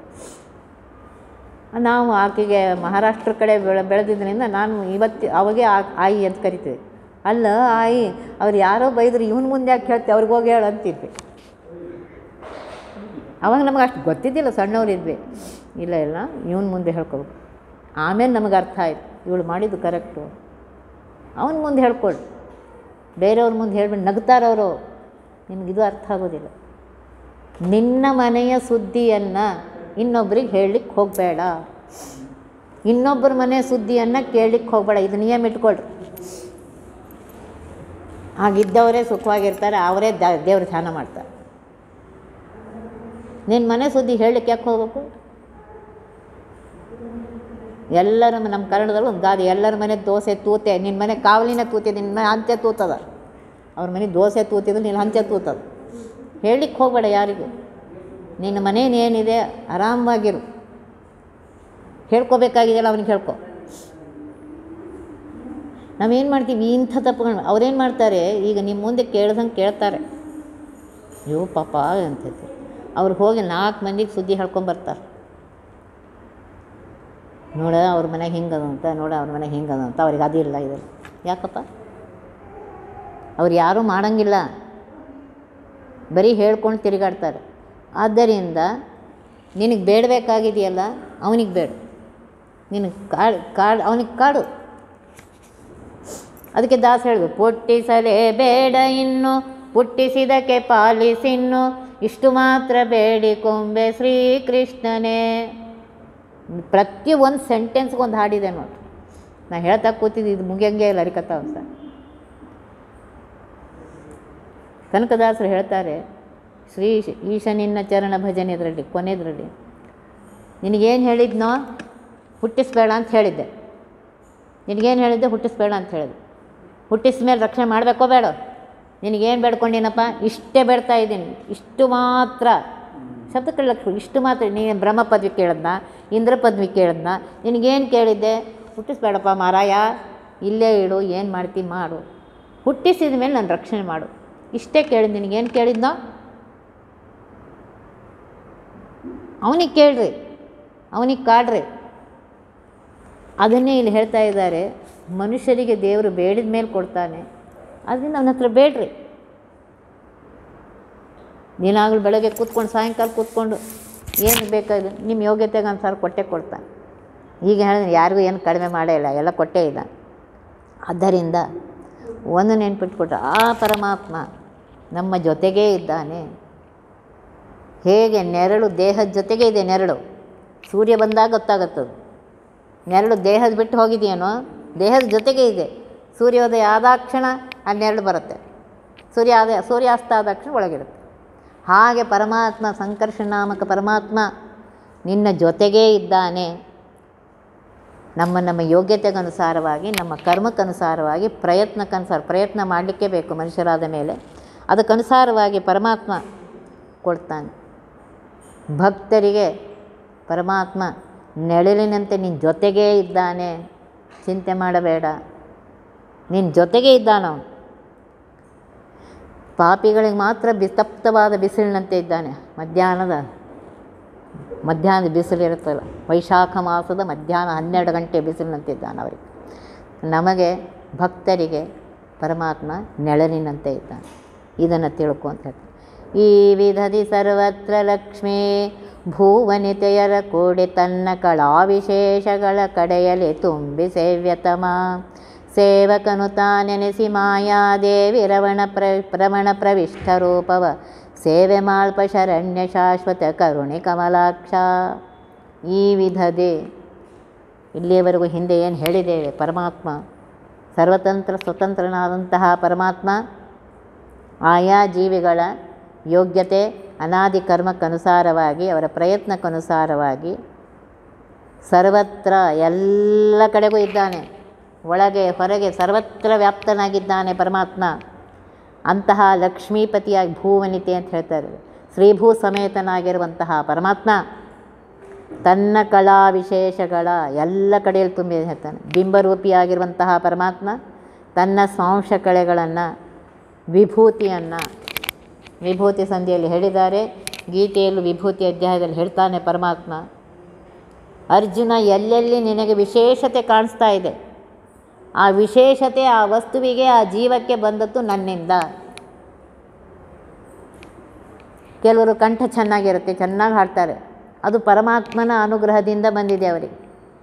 ನಾವು ಆಕೆಗೆ ಮಹಾರಾಷ್ಟ್ರ ಕಡೆ ಬೆಳೆ ಬೆಳೆದಿದ್ದರಿಂದ ನಾನು ಇವತ್ತು ಅವಾಗೆ ಆ- ಆಯಿ ಅಂತ ಕರಿತೀವಿ ಅಲ್ಲ ಆಯಿ ಅವ್ರು ಯಾರೋ ಬೈದ್ರು ಇವನು ಮುಂದೆ ಯಾಕೆ ಹೇಳ್ತೆ ಅವ್ರಿಗೆ ಹೋಗಿ ಹೇಳು ಅಂತಿದ್ವಿ ಅವಾಗ ನಮಗೆ ಅಷ್ಟು ಗೊತ್ತಿದ್ದಿಲ್ಲ ಸಣ್ಣವರಿದ್ವಿ ಇಲ್ಲ ಇಲ್ಲ ಇವನು ಮುಂದೆ ಹೇಳ್ಕೊಬೇಕು ಆಮೇಲೆ ನಮಗೆ ಅರ್ಥ ಆಯ್ತು ಇವಳು ಮಾಡಿದ್ದು ಕರೆಕ್ಟು ಅವನ ಮುಂದೆ ಹೇಳ್ಕೊಡು ಬೇರೆಯವ್ರ ಮುಂದೆ ಹೇಳ್ಬಿಟ್ಟು ನಗ್ತಾರವರು ನಿಮಗಿದು ಅರ್ಥ ಆಗೋದಿಲ್ಲ ನಿನ್ನ ಮನೆಯ ಸುದ್ದಿಯನ್ನು ಇನ್ನೊಬ್ರಿಗೆ ಹೇಳಲಿಕ್ಕೆ ಹೋಗಬೇಡ ಇನ್ನೊಬ್ಬರ ಮನೆ ಸುದ್ದಿಯನ್ನು ಕೇಳಲಿಕ್ಕೆ ಹೋಗಬೇಡ ಇದು ನಿಯಮ ಇಟ್ಕೊಳ್ರಿ ಹಾಗಿದ್ದವರೇ ಸುಖವಾಗಿರ್ತಾರೆ ಅವರೇ ದ ದೇವ್ರ ಧ್ಯಾನ ಮಾಡ್ತಾರೆ ನಿನ್ನ ಮನೆ ಸುದ್ದಿ ಹೇಳಲಿಕ್ಕೆ ಯಾಕೆ ಹೋಗ್ಬೇಕು ಎಲ್ಲರ ಮ- ನಮ್ಮ ಕನ್ನಡದಲ್ಲಿ ಒಂದು ಗಾದೆ ಎಲ್ಲರ ಮನೆ ದೋಸೆ ತೂತೆ ನಿನ್ನ ಮನೆ ಕಾವಲಿನ ತೂತೆ ನಿನ್ನ ಮನೆ ಅಂತ್ಯ ತೂತದ ಅವ್ರ ಮನೆ ದೋಸೆ ತೂತಿದ್ರೆ ನಿನ್ನ ಅಂತ್ಯ ತೂತದ ಹೇಳಲಿಕ್ಕೆ ಹೋಗಬೇಡ ಯಾರಿಗೂ ನಿನ್ನ ಮನೇನೇನಿದೆ ಆರಾಮಾಗಿರು ಹೇಳ್ಕೊಬೇಕಾಗಿದೆಯಲ್ಲ ಅವನಿಗೆ ಹೇಳ್ಕೊ ನಾವೇನು ಮಾಡ್ತೀವಿ ಇಂಥ ತಪ್ಪುಗಳು ಅವ್ರೇನು ಮಾಡ್ತಾರೆ ಈಗ ನಿಮ್ಮ ಮುಂದೆ ಕೇಳ್ದಂಗೆ ಕೇಳ್ತಾರೆ ಅಯ್ಯೋ ಪಾಪ ಅಂತೈತಿ ಅವ್ರು ಹೋಗಿ ನಾಲ್ಕು ಮಂದಿಗೆ ಸುದ್ದಿ ಹೇಳ್ಕೊಂಬರ್ತಾರೆ ನೋಡ ಅವ್ರ ಮನೆಗೆ ಹಿಂಗದ ಅಂತ ನೋಡ ಅವ್ರ ಮನೆಗೆ ಹಿಂಗದ ಅಂತ ಅವ್ರಿಗೆ ಅದಿಲ್ಲ ಇದಿಲ್ಲ ಯಾಕಪ್ಪ ಅವ್ರು ಯಾರೂ ಮಾಡಂಗಿಲ್ಲ ಬರೀ ಹೇಳ್ಕೊಂಡು ತಿರುಗಾಡ್ತಾರೆ ಆದ್ದರಿಂದ ನಿನಗೆ ಬೇಡಬೇಕಾಗಿದೆಯಲ್ಲ ಅವನಿಗೆ ಬೇಡ ನಿನಗೆ ಕಾಡು ಕಾಡು ಅವನಿಗೆ ಕಾಡು ಅದಕ್ಕೆ ದಾಸ ಹೇಳಿದ್ರು ಪುಟ್ಟಿಸಲೇ ಬೇಡ ಇನ್ನು ಪುಟ್ಟಿಸಿದಕ್ಕೆ ಪಾಲಿಸಿನ್ನು ಇಷ್ಟು ಮಾತ್ರ ಬೇಡಿಕೊಂಬೆ ಶ್ರೀಕೃಷ್ಣನೇ ಪ್ರತಿ ಒಂದು ಸೆಂಟೆನ್ಸ್ಗೆ ಒಂದು ಹಾಡಿದೆ ನೋಡಿ ನಾ ಹೇಳ್ತಾ ಕೂತಿದ್ದು ಇದು ಮುಗಿಯಂಗೆ ಇಲ್ಲ ಹರಿಕಥಾಂಸ ಕನಕದಾಸರು ಹೇಳ್ತಾರೆ ಶ್ರೀ ಈಶ ನಿನ್ನ ಚರಣ ಭಜನೆ ಇದರಲ್ಲಿ ಕೊನೆಯದ್ರಲ್ಲಿ ನಿನಗೇನು ಹೇಳಿದ್ನೋ ಹುಟ್ಟಿಸ್ಬೇಡ ಅಂತ ಹೇಳಿದ್ದೆ ನಿನಗೇನು ಹೇಳಿದ್ದೆ ಹುಟ್ಟಿಸ್ಬೇಡ ಅಂತ ಹೇಳಿದೆ ಹುಟ್ಟಿದ ಮೇಲೆ ರಕ್ಷಣೆ ಮಾಡಬೇಕೋ ಬೇಡ ನಿನಗೇನು ಬೇಡ್ಕೊಂಡಿನಪ್ಪ ಇಷ್ಟೇ ಬೇಡ್ತಾ ಇದ್ದೀನಿ ಇಷ್ಟು ಮಾತ್ರ ಶಬ್ದಕ್ಕೆ ಲಕ್ಷ ಇಷ್ಟು ಮಾತ್ರ ನೀನು ಬ್ರಹ್ಮ ಪದವಿ ಕೇಳಿದ್ನ ಇಂದ್ರ ಪದವಿ ಕೇಳಿದ್ನ ನಿನಗೇನು ಕೇಳಿದ್ದೆ ಹುಟ್ಟಿಸ್ಬೇಡಪ್ಪ ಮಾರಾಯ ಇಲ್ಲೇ ಇಡು ಏನು ಮಾಡ್ತಿ ಮಾಡು ಹುಟ್ಟಿಸಿದ ಮೇಲೆ ನಾನು ರಕ್ಷಣೆ ಮಾಡು ಇಷ್ಟೇ ಕೇಳಿದ್ ನಿನಗೇನು ಕೇಳಿದ್ನೋ ಅವನಿಗೆ ಕೇಳ್ರಿ ಅವನಿಗೆ ಕಾಡ್ರಿ ಅದನ್ನೇ ಇಲ್ಲಿ ಹೇಳ್ತಾ ಇದ್ದಾರೆ ಮನುಷ್ಯರಿಗೆ ದೇವರು ಬೇಡಿದ ಮೇಲೆ ಕೊಡ್ತಾನೆ ಅದರಿಂದ ಅವನ ಹತ್ರ ಬೇಡ್ರಿ ದಿನಾಗಲೂ ಬೆಳಗ್ಗೆ ಕೂತ್ಕೊಂಡು ಸಾಯಂಕಾಲ ಕೂತ್ಕೊಂಡು ಏನು ಬೇಕಾದ್ರೆ ನಿಮ್ಮ ಯೋಗ್ಯತೆಗೆ ಅನುಸಾರ ಕೊಟ್ಟೆ ಕೊಡ್ತಾನೆ ಈಗ ಹೇಳಿದ್ರೆ ಯಾರಿಗೂ ಏನು ಕಡಿಮೆ ಮಾಡೇ ಇಲ್ಲ ಎಲ್ಲ ಕೊಟ್ಟೇ ಇಲ್ಲ ಆದ್ದರಿಂದ ಒಂದು ನೆನ್ಪಿಟ್ಕೊಟ್ರೆ ಆ ಪರಮಾತ್ಮ ನಮ್ಮ ಜೊತೆಗೇ ಇದ್ದಾನೆ ಹೇಗೆ ನೆರಳು ದೇಹದ ಜೊತೆಗೆ ಇದೆ ನೆರಳು ಸೂರ್ಯ ಬಂದಾಗ ಗೊತ್ತಾಗುತ್ತದು ನೆರಳು ದೇಹದ ಬಿಟ್ಟು ಹೋಗಿದೆಯೇನೋ ದೇಹದ ಜೊತೆಗೆ ಇದೆ ಸೂರ್ಯೋದಯ ಆದಾಕ್ಷಣ ಆ ನೆರಳು ಬರುತ್ತೆ ಸೂರ್ಯ ಆದ ಸೂರ್ಯಾಸ್ತ ಆದಾಕ್ಷಣ ಒಳಗಿರುತ್ತೆ ಹಾಗೆ ಪರಮಾತ್ಮ ಸಂಕರ್ಷಣ ನಾಮಕ ಪರಮಾತ್ಮ ನಿನ್ನ ಜೊತೆಗೇ ಇದ್ದಾನೆ ನಮ್ಮ ನಮ್ಮ ಯೋಗ್ಯತೆಗನುಸಾರವಾಗಿ ನಮ್ಮ ಕರ್ಮಕ್ಕನುಸಾರವಾಗಿ ಪ್ರಯತ್ನಕ್ಕನುಸಾರ ಪ್ರಯತ್ನ ಮಾಡಲಿಕ್ಕೆ ಬೇಕು ಮನುಷ್ಯರಾದ ಮೇಲೆ ಅದಕ್ಕನುಸಾರವಾಗಿ ಪರಮಾತ್ಮ ಕೊಡ್ತಾನೆ ಭಕ್ತರಿಗೆ ಪರಮಾತ್ಮ ನೆರಳಿನಂತೆ ನಿನ್ನ ಜೊತೆಗೇ ಇದ್ದಾನೆ ಚಿಂತೆ ಮಾಡಬೇಡ ನಿನ್ನ ಜೊತೆಗೇ ಇದ್ದಾನವನು ಪಾಪಿಗಳಿಗೆ ಮಾತ್ರ ಬಿ ತಪ್ತವಾದ ಬಿಸಿಲಿನಂತೆ ಇದ್ದಾನೆ ಮಧ್ಯಾಹ್ನದ ಮಧ್ಯಾಹ್ನದ ಬಿಸಿಲು ಇರುತ್ತಲ್ಲ ವೈಶಾಖ ಮಾಸದ ಮಧ್ಯಾಹ್ನ ಹನ್ನೆರಡು ಗಂಟೆ ಬಿಸಿಲಿನಂತೆ ಇದ್ದಾನೆ ಅವರಿಗೆ ನಮಗೆ ಭಕ್ತರಿಗೆ ಪರಮಾತ್ಮ ನೆಳಲಿನಂತೆ ಇದ್ದಾನೆ ಇದನ್ನು ತಿಳ್ಕೊ ಅಂತ ಹೇಳ್ತಾರೆ ಈ ವಿಧದಿ ಸರ್ವತ್ರ ಲಕ್ಷ್ಮೀ ಭೂವನಿತೆಯರ ಕೂಡಿ ತನ್ನ ಕಳಾವಿಶೇಷಗಳ ಕಡೆಯಲ್ಲಿ ತುಂಬಿ ಸೇವ್ಯತಮ ಸೇವಕನು ತಾನೆನೆಸಿ ಮಾಯಾದೇವಿ ರವಣ ಪ್ರ ಪ್ರಮಣ ಪ್ರವಿಷ್ಟ ರೂಪವ ಸೇವೆ ಮಾಲ್ಪ ಶರಣ್ಯ ಶಾಶ್ವತ ಕರುಣೆ ಕಮಲಾಕ್ಷ ಈ ವಿಧದೆ ಇಲ್ಲಿಯವರೆಗೂ ಹಿಂದೆ ಏನು ಹೇಳಿದ್ದೇವೆ ಪರಮಾತ್ಮ ಸರ್ವತಂತ್ರ ಸ್ವತಂತ್ರನಾದಂತಹ ಪರಮಾತ್ಮ ಆಯಾ ಜೀವಿಗಳ ಯೋಗ್ಯತೆ ಅನಾದಿ ಕರ್ಮಕ್ಕನುಸಾರವಾಗಿ ಅವರ ಪ್ರಯತ್ನಕ್ಕನುಸಾರವಾಗಿ ಸರ್ವತ್ರ ಎಲ್ಲ ಕಡೆಗೂ ಇದ್ದಾನೆ ಒಳಗೆ ಹೊರಗೆ ಸರ್ವತ್ರ ವ್ಯಾಪ್ತನಾಗಿದ್ದಾನೆ ಪರಮಾತ್ಮ ಅಂತಹ ಲಕ್ಷ್ಮೀಪತಿಯಾಗಿ ಭೂವನಿತೆ ಅಂತ ಹೇಳ್ತಾರೆ ಶ್ರೀಭೂ ಸಮೇತನಾಗಿರುವಂತಹ ಪರಮಾತ್ಮ ತನ್ನ ಕಲಾ ವಿಶೇಷಗಳ ಎಲ್ಲ ಕಡೆಯಲ್ಲಿ ತುಂಬಿ ಹೇಳ್ತಾನೆ ಬಿಂಬರೂಪಿಯಾಗಿರುವಂತಹ ಪರಮಾತ್ಮ ತನ್ನ ಸ್ವಾಂಶ ಕಳೆಗಳನ್ನು ವಿಭೂತಿಯನ್ನು ವಿಭೂತಿ ಸಂಧಿಯಲ್ಲಿ ಹೇಳಿದ್ದಾರೆ ಗೀತೆಯಲ್ಲೂ ವಿಭೂತಿ ಅಧ್ಯಾಯದಲ್ಲಿ ಹೇಳ್ತಾನೆ ಪರಮಾತ್ಮ ಅರ್ಜುನ ಎಲ್ಲೆಲ್ಲಿ ನಿನಗೆ ವಿಶೇಷತೆ ಕಾಣಿಸ್ತಾ ಇದೆ ಆ ವಿಶೇಷತೆ ಆ ವಸ್ತುವಿಗೆ ಆ ಜೀವಕ್ಕೆ ಬಂದದ್ದು ನನ್ನಿಂದ ಕೆಲವರು ಕಂಠ ಚೆನ್ನಾಗಿರುತ್ತೆ ಚೆನ್ನಾಗಿ ಹಾಡ್ತಾರೆ ಅದು ಪರಮಾತ್ಮನ ಅನುಗ್ರಹದಿಂದ ಬಂದಿದೆ ಅವರಿಗೆ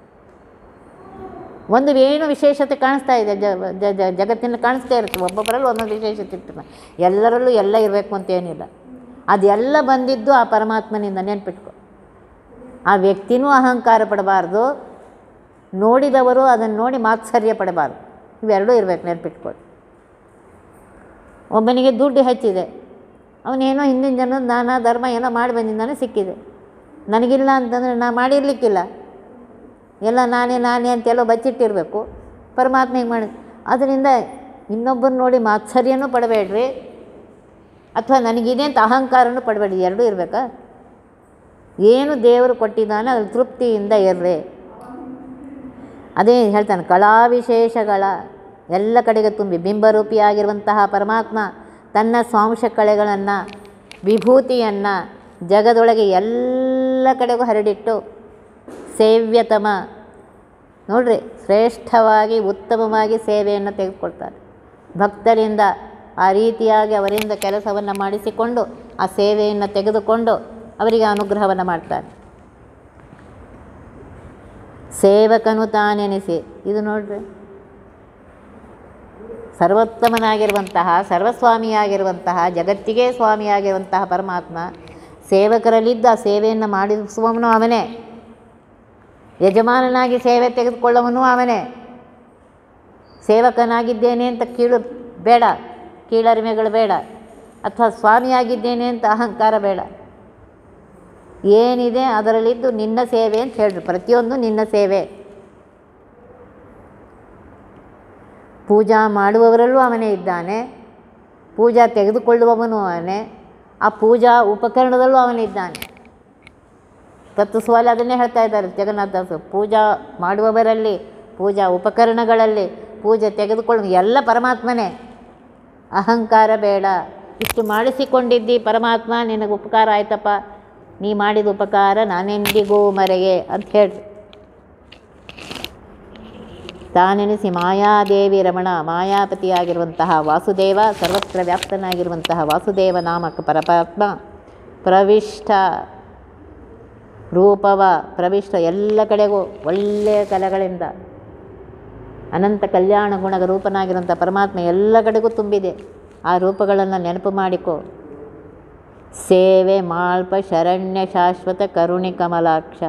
ಒಂದು ಏನು ವಿಶೇಷತೆ ಕಾಣಿಸ್ತಾ ಇದೆ ಜ ಜ- ಜ- ಜಗತ್ತಿನಲ್ಲಿ ಕಾಣಿಸ್ತಾ ಇರುತ್ತೆ ಒಬ್ಬೊಬ್ಬರಲ್ಲಿ ಒಂದೊಂದು ವಿಶೇಷತೆ ಇರ್ತದೆ ಎಲ್ಲರಲ್ಲೂ ಎಲ್ಲ ಇರಬೇಕು ಅಂತ ಏನಿಲ್ಲ ಅದೆಲ್ಲ ಬಂದಿದ್ದು ಆ ಪರಮಾತ್ಮನಿಂದ ನೆನ್ಪಿಟ್ಕೊ ಆ ವ್ಯಕ್ತಿನೂ ಅಹಂಕಾರ ಪಡಬಾರ್ದು ನೋಡಿದವರು ಅದನ್ನು ನೋಡಿ ಮಾತ್ಸರ್ಯ ಪಡಬಾರ್ದು ಇವೆರಡೂ ಇರಬೇಕು ನೆನ್ಪಿಟ್ಕೊಳ್ಳಿ ಒಬ್ಬನಿಗೆ ದುಡ್ಡು ಹೆಚ್ಚಿದೆ ಅವನೇನೋ ಹಿಂದಿನ ಜನ ದಾನ ಧರ್ಮ ಏನೋ ಮಾಡಿ ಬಂದಿದ್ದಾನೆ ಸಿಕ್ಕಿದೆ ನನಗಿಲ್ಲ ಅಂತಂದರೆ ನಾ ಮಾಡಿರಲಿಕ್ಕಿಲ್ಲ ಎಲ್ಲ ನಾನೇ ನಾನೇ ಅಂತೆಲ್ಲೋ ಬಚ್ಚಿಟ್ಟಿರಬೇಕು ಪರಮಾತ್ಮ ಹಿಂಗೆ ಮಾಡಿ ಅದರಿಂದ ಇನ್ನೊಬ್ಬರು ನೋಡಿ ಮಾತ್ಸರ್ಯನೂ ಪಡಬೇಡ್ರಿ ಅಥವಾ ನನಗಿದೆ ಅಂತ ಅಹಂಕಾರನೂ ಪಡಬೇಡಿ ಎರಡೂ ಇರಬೇಕಾ ಏನು ದೇವರು ಕೊಟ್ಟಿದ್ದಾನೆ ಅದ್ರ ತೃಪ್ತಿಯಿಂದ ಇರಲಿ ಅದೇ ಹೇಳ್ತಾನೆ ಕಳಾವಿಶೇಷಗಳ ಎಲ್ಲ ಕಡೆಗೆ ತುಂಬಿ ಬಿಂಬರೂಪಿಯಾಗಿರುವಂತಹ ಪರಮಾತ್ಮ ತನ್ನ ಸ್ವಾಂಶ ಕಳೆಗಳನ್ನು ವಿಭೂತಿಯನ್ನು ಜಗದೊಳಗೆ ಎಲ್ಲ ಕಡೆಗೂ ಹರಡಿಟ್ಟು ಸೇವ್ಯತಮ ನೋಡ್ರಿ ಶ್ರೇಷ್ಠವಾಗಿ ಉತ್ತಮವಾಗಿ ಸೇವೆಯನ್ನು ತೆಗೆದುಕೊಳ್ತಾರೆ ಭಕ್ತರಿಂದ ಆ ರೀತಿಯಾಗಿ ಅವರಿಂದ ಕೆಲಸವನ್ನು ಮಾಡಿಸಿಕೊಂಡು ಆ ಸೇವೆಯನ್ನು ತೆಗೆದುಕೊಂಡು ಅವರಿಗೆ ಅನುಗ್ರಹವನ್ನು ಮಾಡ್ತಾರೆ ಸೇವಕನು ತಾನೆನಿಸಿ ಇದು ನೋಡ್ರಿ ಸರ್ವೋತ್ತಮನಾಗಿರುವಂತಹ ಸರ್ವಸ್ವಾಮಿಯಾಗಿರುವಂತಹ ಜಗತ್ತಿಗೆ ಸ್ವಾಮಿಯಾಗಿರುವಂತಹ ಪರಮಾತ್ಮ ಸೇವಕರಲ್ಲಿದ್ದ ಸೇವೆಯನ್ನು ಮಾಡಿಸುವವನು ಅವನೇ ಯಜಮಾನನಾಗಿ ಸೇವೆ ತೆಗೆದುಕೊಳ್ಳುವನು ಅವನೇ ಸೇವಕನಾಗಿದ್ದೇನೆ ಅಂತ ಕೀಳು ಬೇಡ ಕೀಳರಿಮೆಗಳು ಬೇಡ ಅಥವಾ ಸ್ವಾಮಿಯಾಗಿದ್ದೇನೆ ಅಂತ ಅಹಂಕಾರ ಬೇಡ ಏನಿದೆ ಅದರಲ್ಲಿದ್ದು ನಿನ್ನ ಸೇವೆ ಅಂತ ಹೇಳ್ರಿ ಪ್ರತಿಯೊಂದು ನಿನ್ನ ಸೇವೆ ಪೂಜಾ ಮಾಡುವವರಲ್ಲೂ ಅವನೇ ಇದ್ದಾನೆ ಪೂಜಾ ತೆಗೆದುಕೊಳ್ಳುವವನು ಅವನೇ ಆ ಪೂಜಾ ಉಪಕರಣದಲ್ಲೂ ಅವನಿದ್ದಾನೆ ತತ್ವಸ್ವಾಲಿ ಅದನ್ನೇ ಹೇಳ್ತಾ ಇದ್ದಾರೆ ಜಗನ್ನಾಥದಾಸರು ಪೂಜಾ ಮಾಡುವವರಲ್ಲಿ ಪೂಜಾ ಉಪಕರಣಗಳಲ್ಲಿ ಪೂಜೆ ತೆಗೆದುಕೊಳ್ಳುವ ಎಲ್ಲ ಪರಮಾತ್ಮನೇ ಅಹಂಕಾರ ಬೇಡ ಇಷ್ಟು ಮಾಡಿಸಿಕೊಂಡಿದ್ದಿ ಪರಮಾತ್ಮ ನಿನಗೆ ಉಪಕಾರ ಆಯ್ತಪ್ಪ ನೀ ಮಾಡಿದ ಉಪಕಾರ ನಾನೆಂದಿಗೂ ಮರೆಯೇ ಅಂತ ಹೇಳ್ರಿ ತಾನೆನಿಸಿ ಮಾಯಾದೇವಿ ರಮಣ ಮಾಯಾಪತಿಯಾಗಿರುವಂತಹ ವಾಸುದೇವ ಸರ್ವತ್ರ ವ್ಯಾಪ್ತನಾಗಿರುವಂತಹ ವಾಸುದೇವ ನಾಮಕ ಪರಮಾತ್ಮ ಪ್ರವಿಷ್ಟ ರೂಪವ ಪ್ರವಿಷ್ಟ ಎಲ್ಲ ಕಡೆಗೂ ಒಳ್ಳೆಯ ಕಲೆಗಳಿಂದ ಅನಂತ ಕಲ್ಯಾಣ ಗುಣಗ ರೂಪನಾಗಿರುವಂಥ ಪರಮಾತ್ಮ ಎಲ್ಲ ಕಡೆಗೂ ತುಂಬಿದೆ ಆ ರೂಪಗಳನ್ನು ನೆನಪು ಮಾಡಿಕೊ ಸೇವೆ ಮಾಲ್ಪ ಶರಣ್ಯ ಶಾಶ್ವತ ಕರುಣಿ ಕಮಲಾಕ್ಷ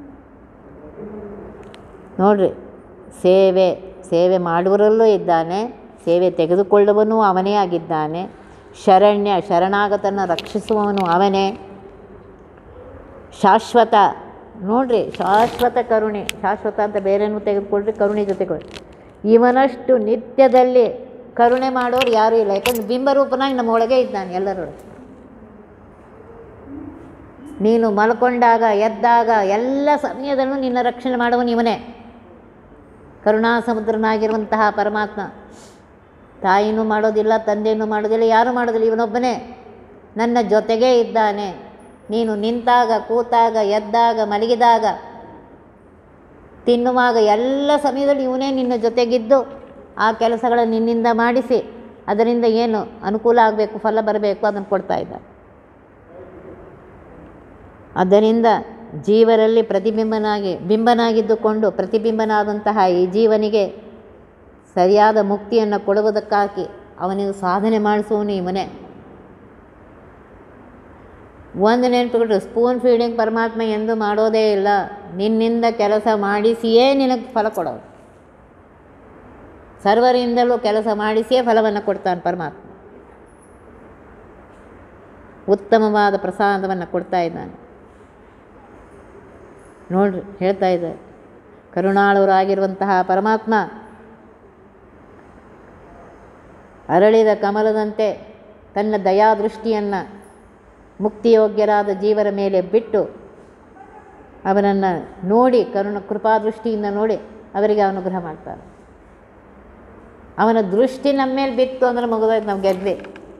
ನೋಡ್ರಿ ಸೇವೆ ಸೇವೆ ಮಾಡುವರಲ್ಲೂ ಇದ್ದಾನೆ ಸೇವೆ ತೆಗೆದುಕೊಳ್ಳುವನು ಅವನೇ ಆಗಿದ್ದಾನೆ ಶರಣ್ಯ ಶರಣಾಗತನ ರಕ್ಷಿಸುವವನು ಅವನೇ ಶಾಶ್ವತ ನೋಡ್ರಿ ಶಾಶ್ವತ ಕರುಣೆ ಶಾಶ್ವತ ಅಂತ ಬೇರೇನೂ ತೆಗೆದುಕೊಳ್ರಿ ಕರುಣೆ ಜೊತೆಗೊಳ್ಳಿ ಇವನಷ್ಟು ನಿತ್ಯದಲ್ಲಿ ಕರುಣೆ ಮಾಡೋರು ಯಾರೂ ಇಲ್ಲ ಯಾಕಂದ್ರೆ ಬಿಂಬರೂಪನಾಗಿ ನಮ್ಮ ಒಳಗೆ ಇದ್ದಾನೆ ಎಲ್ಲರೂ ನೀನು ಮಲ್ಕೊಂಡಾಗ ಎದ್ದಾಗ ಎಲ್ಲ ಸಮಯದಲ್ಲೂ ನಿನ್ನ ರಕ್ಷಣೆ ಮಾಡುವನು ಇವನೇ ಕರುಣಾ ಸಮುದ್ರನಾಗಿರುವಂತಹ ಪರಮಾತ್ಮ ತಾಯಿನೂ ಮಾಡೋದಿಲ್ಲ ತಂದೆಯೂ ಮಾಡೋದಿಲ್ಲ ಯಾರೂ ಮಾಡೋದಿಲ್ಲ ಇವನೊಬ್ಬನೇ ನನ್ನ ಜೊತೆಗೇ ಇದ್ದಾನೆ ನೀನು ನಿಂತಾಗ ಕೂತಾಗ ಎದ್ದಾಗ ಮಲಗಿದಾಗ ತಿನ್ನುವಾಗ ಎಲ್ಲ ಸಮಯದಲ್ಲಿ ಇವನೇ ನಿನ್ನ ಜೊತೆಗಿದ್ದು ಆ ಕೆಲಸಗಳನ್ನು ನಿನ್ನಿಂದ ಮಾಡಿಸಿ ಅದರಿಂದ ಏನು ಅನುಕೂಲ ಆಗಬೇಕು ಫಲ ಬರಬೇಕು ಅದನ್ನು ಕೊಡ್ತಾ ಇದ್ದ ಆದ್ದರಿಂದ ಜೀವರಲ್ಲಿ ಪ್ರತಿಬಿಂಬನಾಗಿ ಬಿಂಬನಾಗಿದ್ದುಕೊಂಡು ಪ್ರತಿಬಿಂಬನಾದಂತಹ ಈ ಜೀವನಿಗೆ ಸರಿಯಾದ ಮುಕ್ತಿಯನ್ನು ಕೊಡುವುದಕ್ಕಾಗಿ ಅವನಿಗೆ ಸಾಧನೆ ಮಾಡಿಸುವನು ಇವನೇ ಒಂದು ನೆನಪಿಬಿಟ್ರು ಸ್ಪೂನ್ ಫೀಡಿಂಗ್ ಪರಮಾತ್ಮ ಎಂದು ಮಾಡೋದೇ ಇಲ್ಲ ನಿನ್ನಿಂದ ಕೆಲಸ ಮಾಡಿಸಿಯೇ ನಿನಗೆ ಫಲ ಕೊಡೋದು ಸರ್ವರಿಂದಲೂ ಕೆಲಸ ಮಾಡಿಸಿಯೇ ಫಲವನ್ನು ಕೊಡ್ತಾನೆ ಪರಮಾತ್ಮ ಉತ್ತಮವಾದ ಪ್ರಸಾದವನ್ನು ಕೊಡ್ತಾ ಇದ್ದಾನೆ ನೋಡ್ರಿ ಹೇಳ್ತಾ ಇದ್ದಾರೆ ಕರುಣಾಳುವರಾಗಿರುವಂತಹ ಪರಮಾತ್ಮ ಅರಳಿದ ಕಮಲದಂತೆ ತನ್ನ ದಯಾದೃಷ್ಟಿಯನ್ನು ಮುಕ್ತಿಯೋಗ್ಯರಾದ ಜೀವರ ಮೇಲೆ ಬಿಟ್ಟು ಅವನನ್ನು ನೋಡಿ ಕರುಣ ಕೃಪಾದೃಷ್ಟಿಯಿಂದ ನೋಡಿ ಅವರಿಗೆ ಅನುಗ್ರಹ ಮಾಡ್ತಾನೆ ಅವನ ದೃಷ್ಟಿ ನಮ್ಮ ಮೇಲೆ ಬಿತ್ತು ಅಂದ್ರೆ ಮುಗಿದೋಯ್ತು ನಾವು ಗೆದ್ವಿ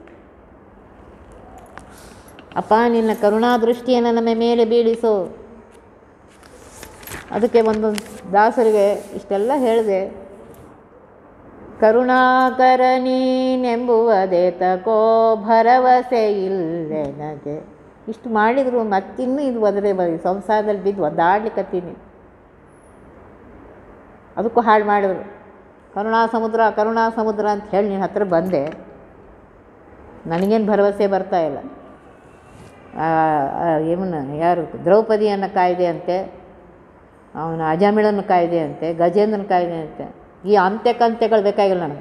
ಅಪ್ಪ ನಿನ್ನ ಕರುಣಾ ದೃಷ್ಟಿಯನ್ನು ನಮ್ಮ ಮೇಲೆ ಬೀಳಿಸು ಅದಕ್ಕೆ ಒಂದು ದಾಸರಿಗೆ ಇಷ್ಟೆಲ್ಲ ಹೇಳಿದೆ ಕರುಣಾಕರ ನೀನೆಂಬುವುದೇ ತಕೋ ಭರವಸೆ ಇಲ್ಲೆನಗೆ ಇಷ್ಟು ಮಾಡಿದ್ರು ಮತ್ತಿನ್ನೂ ಇದು ಒದರೆ ಸಂಸಾರದಲ್ಲಿ ಬಿದ್ದು ಒದ್ದಾಡ್ಲಿಕ್ಕತ್ತೀನಿ ಅದಕ್ಕೂ ಹಾಳು ಮಾಡಿದ್ರು ಕರುಣಾ ಸಮುದ್ರ ಕರುಣಾ ಸಮುದ್ರ ಅಂತ ಹೇಳಿ ನಿನ್ನ ಹತ್ರ ಬಂದೆ ನನಗೇನು ಭರವಸೆ ಬರ್ತಾ ಇಲ್ಲ ಇವನು ಯಾರು ದ್ರೌಪದಿಯನ್ನು ಕಾಯ್ದೆ ಅಂತೆ ಅವನ ಅಜಾಮಿಳನ್ನು ಕಾಯ್ದೆ ಅಂತೆ ಗಜೇಂದ್ರನ ಕಾಯ್ದೆ ಅಂತೆ ಈ ಅಂತ್ಯ ಕಂತ್ಯಗಳು ಬೇಕಾಗಿಲ್ಲ ನನಗೆ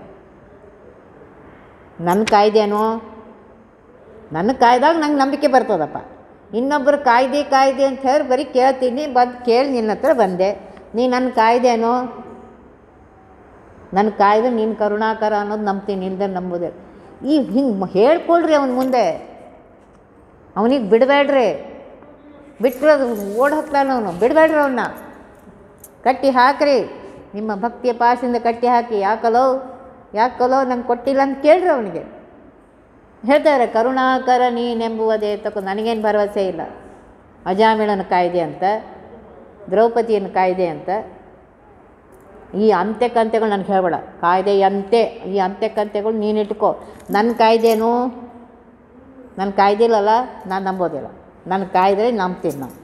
ನನ್ನ ಕಾಯ್ದೆನೋ ನನ್ನ ಕಾಯ್ದಾಗ ನಂಗೆ ನಂಬಿಕೆ ಬರ್ತದಪ್ಪ ಇನ್ನೊಬ್ಬರು ಕಾಯ್ದೆ ಕಾಯ್ದೆ ಅಂತ ಹೇಳಿ ಬರೀ ಕೇಳ್ತೀನಿ ಬಂದು ಕೇಳಿ ನಿನ್ನ ಹತ್ರ ಬಂದೆ ನೀ ನನ್ನ ಕಾಯ್ದೆನೋ ನನ್ನ ಕಾಯ್ದೆ ನೀನು ಕರುಣಾಕರ ಅನ್ನೋದು ನಂಬ್ತೀನಿ ಇಲ್ಲದೆ ನಂಬೋದೇ ಈ ಹಿಂಗೆ ಹೇಳ್ಕೊಳ್ರಿ ಅವನ ಮುಂದೆ ಅವನಿಗೆ ಬಿಡಬೇಡ್ರಿ ಬಿಟ್ಟರೆ ಅದು ಓಡ್ ಹೋಗ್ತಾನೆ ಅವನು ಬಿಡಬೇಡ್ರಿ ಅವನ್ನ ಕಟ್ಟಿ ಹಾಕ್ರಿ ನಿಮ್ಮ ಭಕ್ತಿಯ ಪಾಶದಿಂದ ಕಟ್ಟಿ ಹಾಕಿ ಯಾಕಲೋ ಯಾಕಲೋ ನಂಗೆ ಕೊಟ್ಟಿಲ್ಲ ಅಂತ ಕೇಳ್ರಿ ಅವನಿಗೆ ಹೇಳ್ತಾರೆ ಕರುಣಾಕರ ನೀನೆಂಬುವುದೇ ತಕೊ ನನಗೇನು ಭರವಸೆ ಇಲ್ಲ ಅಜಾಮಿಳನ ಕಾಯ್ದೆ ಅಂತ ದ್ರೌಪದಿಯನ್ನು ಕಾಯ್ದೆ ಅಂತ ಈ ಅಂತ್ಯ ಕಂತೆಗಳು ನನಗೆ ಹೇಳ್ಬೇಡ ಕಾಯ್ದೆ ಅಂತೆ ಈ ಅಂತ್ಯ ಕಂತೆಗಳು ನೀನು ಇಟ್ಕೋ ನನ್ನ ಕಾಯ್ದೆನೂ ನನ್ನ ಕಾಯ್ದಿಲ್ಲಲ್ಲ ನಾನು ನಂಬೋದಿಲ್ಲ ನನ್ನ ಕಾಯ್ದೆ ನಂಬ್ತೀನಿ ನಾನು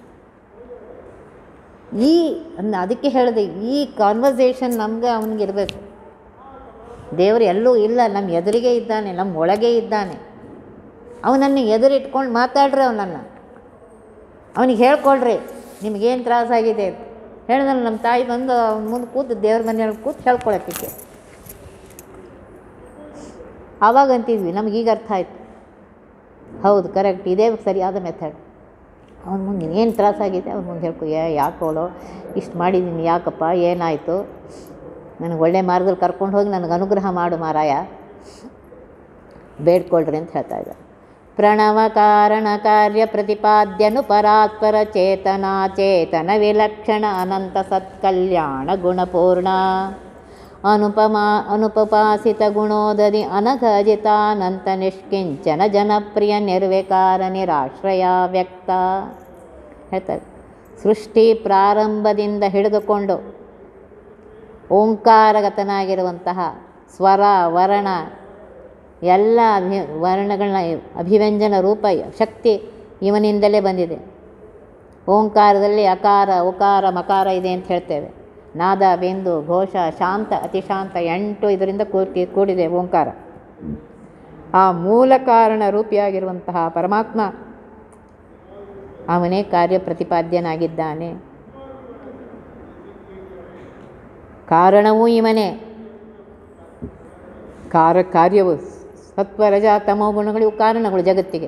ಈ ಅಂದ್- ಅದಕ್ಕೆ ಹೇಳಿದೆ ಈ ಕಾನ್ವರ್ಸೇಷನ್ ನಮಗೆ ಅವನಿಗೆ ಇರಬೇಕು ದೇವರು ಎಲ್ಲೂ ಇಲ್ಲ ನಮ್ಮ ಎದುರಿಗೆ ಇದ್ದಾನೆ ನಮ್ಮ ಒಳಗೆ ಇದ್ದಾನೆ ಅವನನ್ನು ಎದುರಿಟ್ಕೊಂಡು ಮಾತಾಡ್ರಿ ಅವನನ್ನು ಅವನಿಗೆ ಹೇಳ್ಕೊಳ್ರಿ ನಿಮಗೇನು ತ್ರಾಸಾಗಿದೆ ಅಂತ ಹೇಳಿದ್ರೆ ನಮ್ಮ ತಾಯಿ ಬಂದು ಅವ್ನ ಮುಂದೆ ಕೂತು ದೇವ್ರ ಮನೆಯೊಳಗೆ ಕೂತು ಹೇಳ್ಕೊಳಕ್ಕೆ ಆವಾಗ ಅಂತಿದ್ವಿ ನಮಗೀಗ ಅರ್ಥ ಆಯ್ತು ಹೌದು ಕರೆಕ್ಟ್ ಇದೇ ಸರಿಯಾದ ಮೆಥಡ್ ಅವನ ಮುಂದೆ ಏನು ತ್ರಾಸಾಗಿದೆ ಅವ್ನ ಮುಂದೆ ಹೇಳ್ಕೊ ಯಾ ಯಾಕೋಲೋ ಇಷ್ಟು ಮಾಡಿದ್ದೀನಿ ಯಾಕಪ್ಪ ಏನಾಯಿತು ನನಗೆ ಒಳ್ಳೆ ಮಾರ್ಗದಲ್ಲಿ ಕರ್ಕೊಂಡು ಹೋಗಿ ನನಗೆ ಅನುಗ್ರಹ ಮಾಡು ಮಾರಾಯ ಬೇಡ್ಕೊಳ್ರಿ ಅಂತ ಹೇಳ್ತಾ ಇದ್ದಾರೆ ಪ್ರಣವ ಕಾರಣ ಕಾರ್ಯ ಪ್ರತಿಪಾದ್ಯನು ಪರಾತ್ಪರ ಚೇತನ ಚೇತನ ವಿಲಕ್ಷಣ ಅನಂತ ಸತ್ಕಲ್ಯಾಣ ಗುಣಪೂರ್ಣ ಅನುಪಮ ಅನುಪಪಾಸಿತ ಗುಣೋದದಿ ಅನಘಜಿತಾನಂತ ನಿಷ್ಕಿಂಚನ ಜನಪ್ರಿಯ ನಿರ್ವಿಕಾರ ನಿರಾಶ್ರಯ ವ್ಯಕ್ತ ಹೇಳ್ತಾರೆ ಸೃಷ್ಟಿ ಪ್ರಾರಂಭದಿಂದ ಹಿಡಿದುಕೊಂಡು ಓಂಕಾರಗತನಾಗಿರುವಂತಹ ಸ್ವರ ವರ್ಣ ಎಲ್ಲ ಅಭಿ ವರ್ಣಗಳನ್ನ ಅಭಿವ್ಯಂಜನ ರೂಪ ಶಕ್ತಿ ಇವನಿಂದಲೇ ಬಂದಿದೆ ಓಂಕಾರದಲ್ಲಿ ಅಕಾರ ಉಕಾರ ಮಕಾರ ಇದೆ ಅಂತ ಹೇಳ್ತೇವೆ ನಾದ ಬಿಂದು ಘೋಷ ಶಾಂತ ಅತಿಶಾಂತ ಎಂಟು ಇದರಿಂದ ಕೂಡಿ ಕೂಡಿದೆ ಓಂಕಾರ ಆ ಮೂಲ ಕಾರಣ ರೂಪಿಯಾಗಿರುವಂತಹ ಪರಮಾತ್ಮ ಅವನೇ ಕಾರ್ಯ ಪ್ರತಿಪಾದ್ಯನಾಗಿದ್ದಾನೆ ಕಾರಣವೂ ಇವನೇ ಕಾರ ಕಾರ್ಯವು ಸತ್ವ ರಜ ತಮೋ ಗುಣಗಳು ಇವು ಕಾರಣಗಳು ಜಗತ್ತಿಗೆ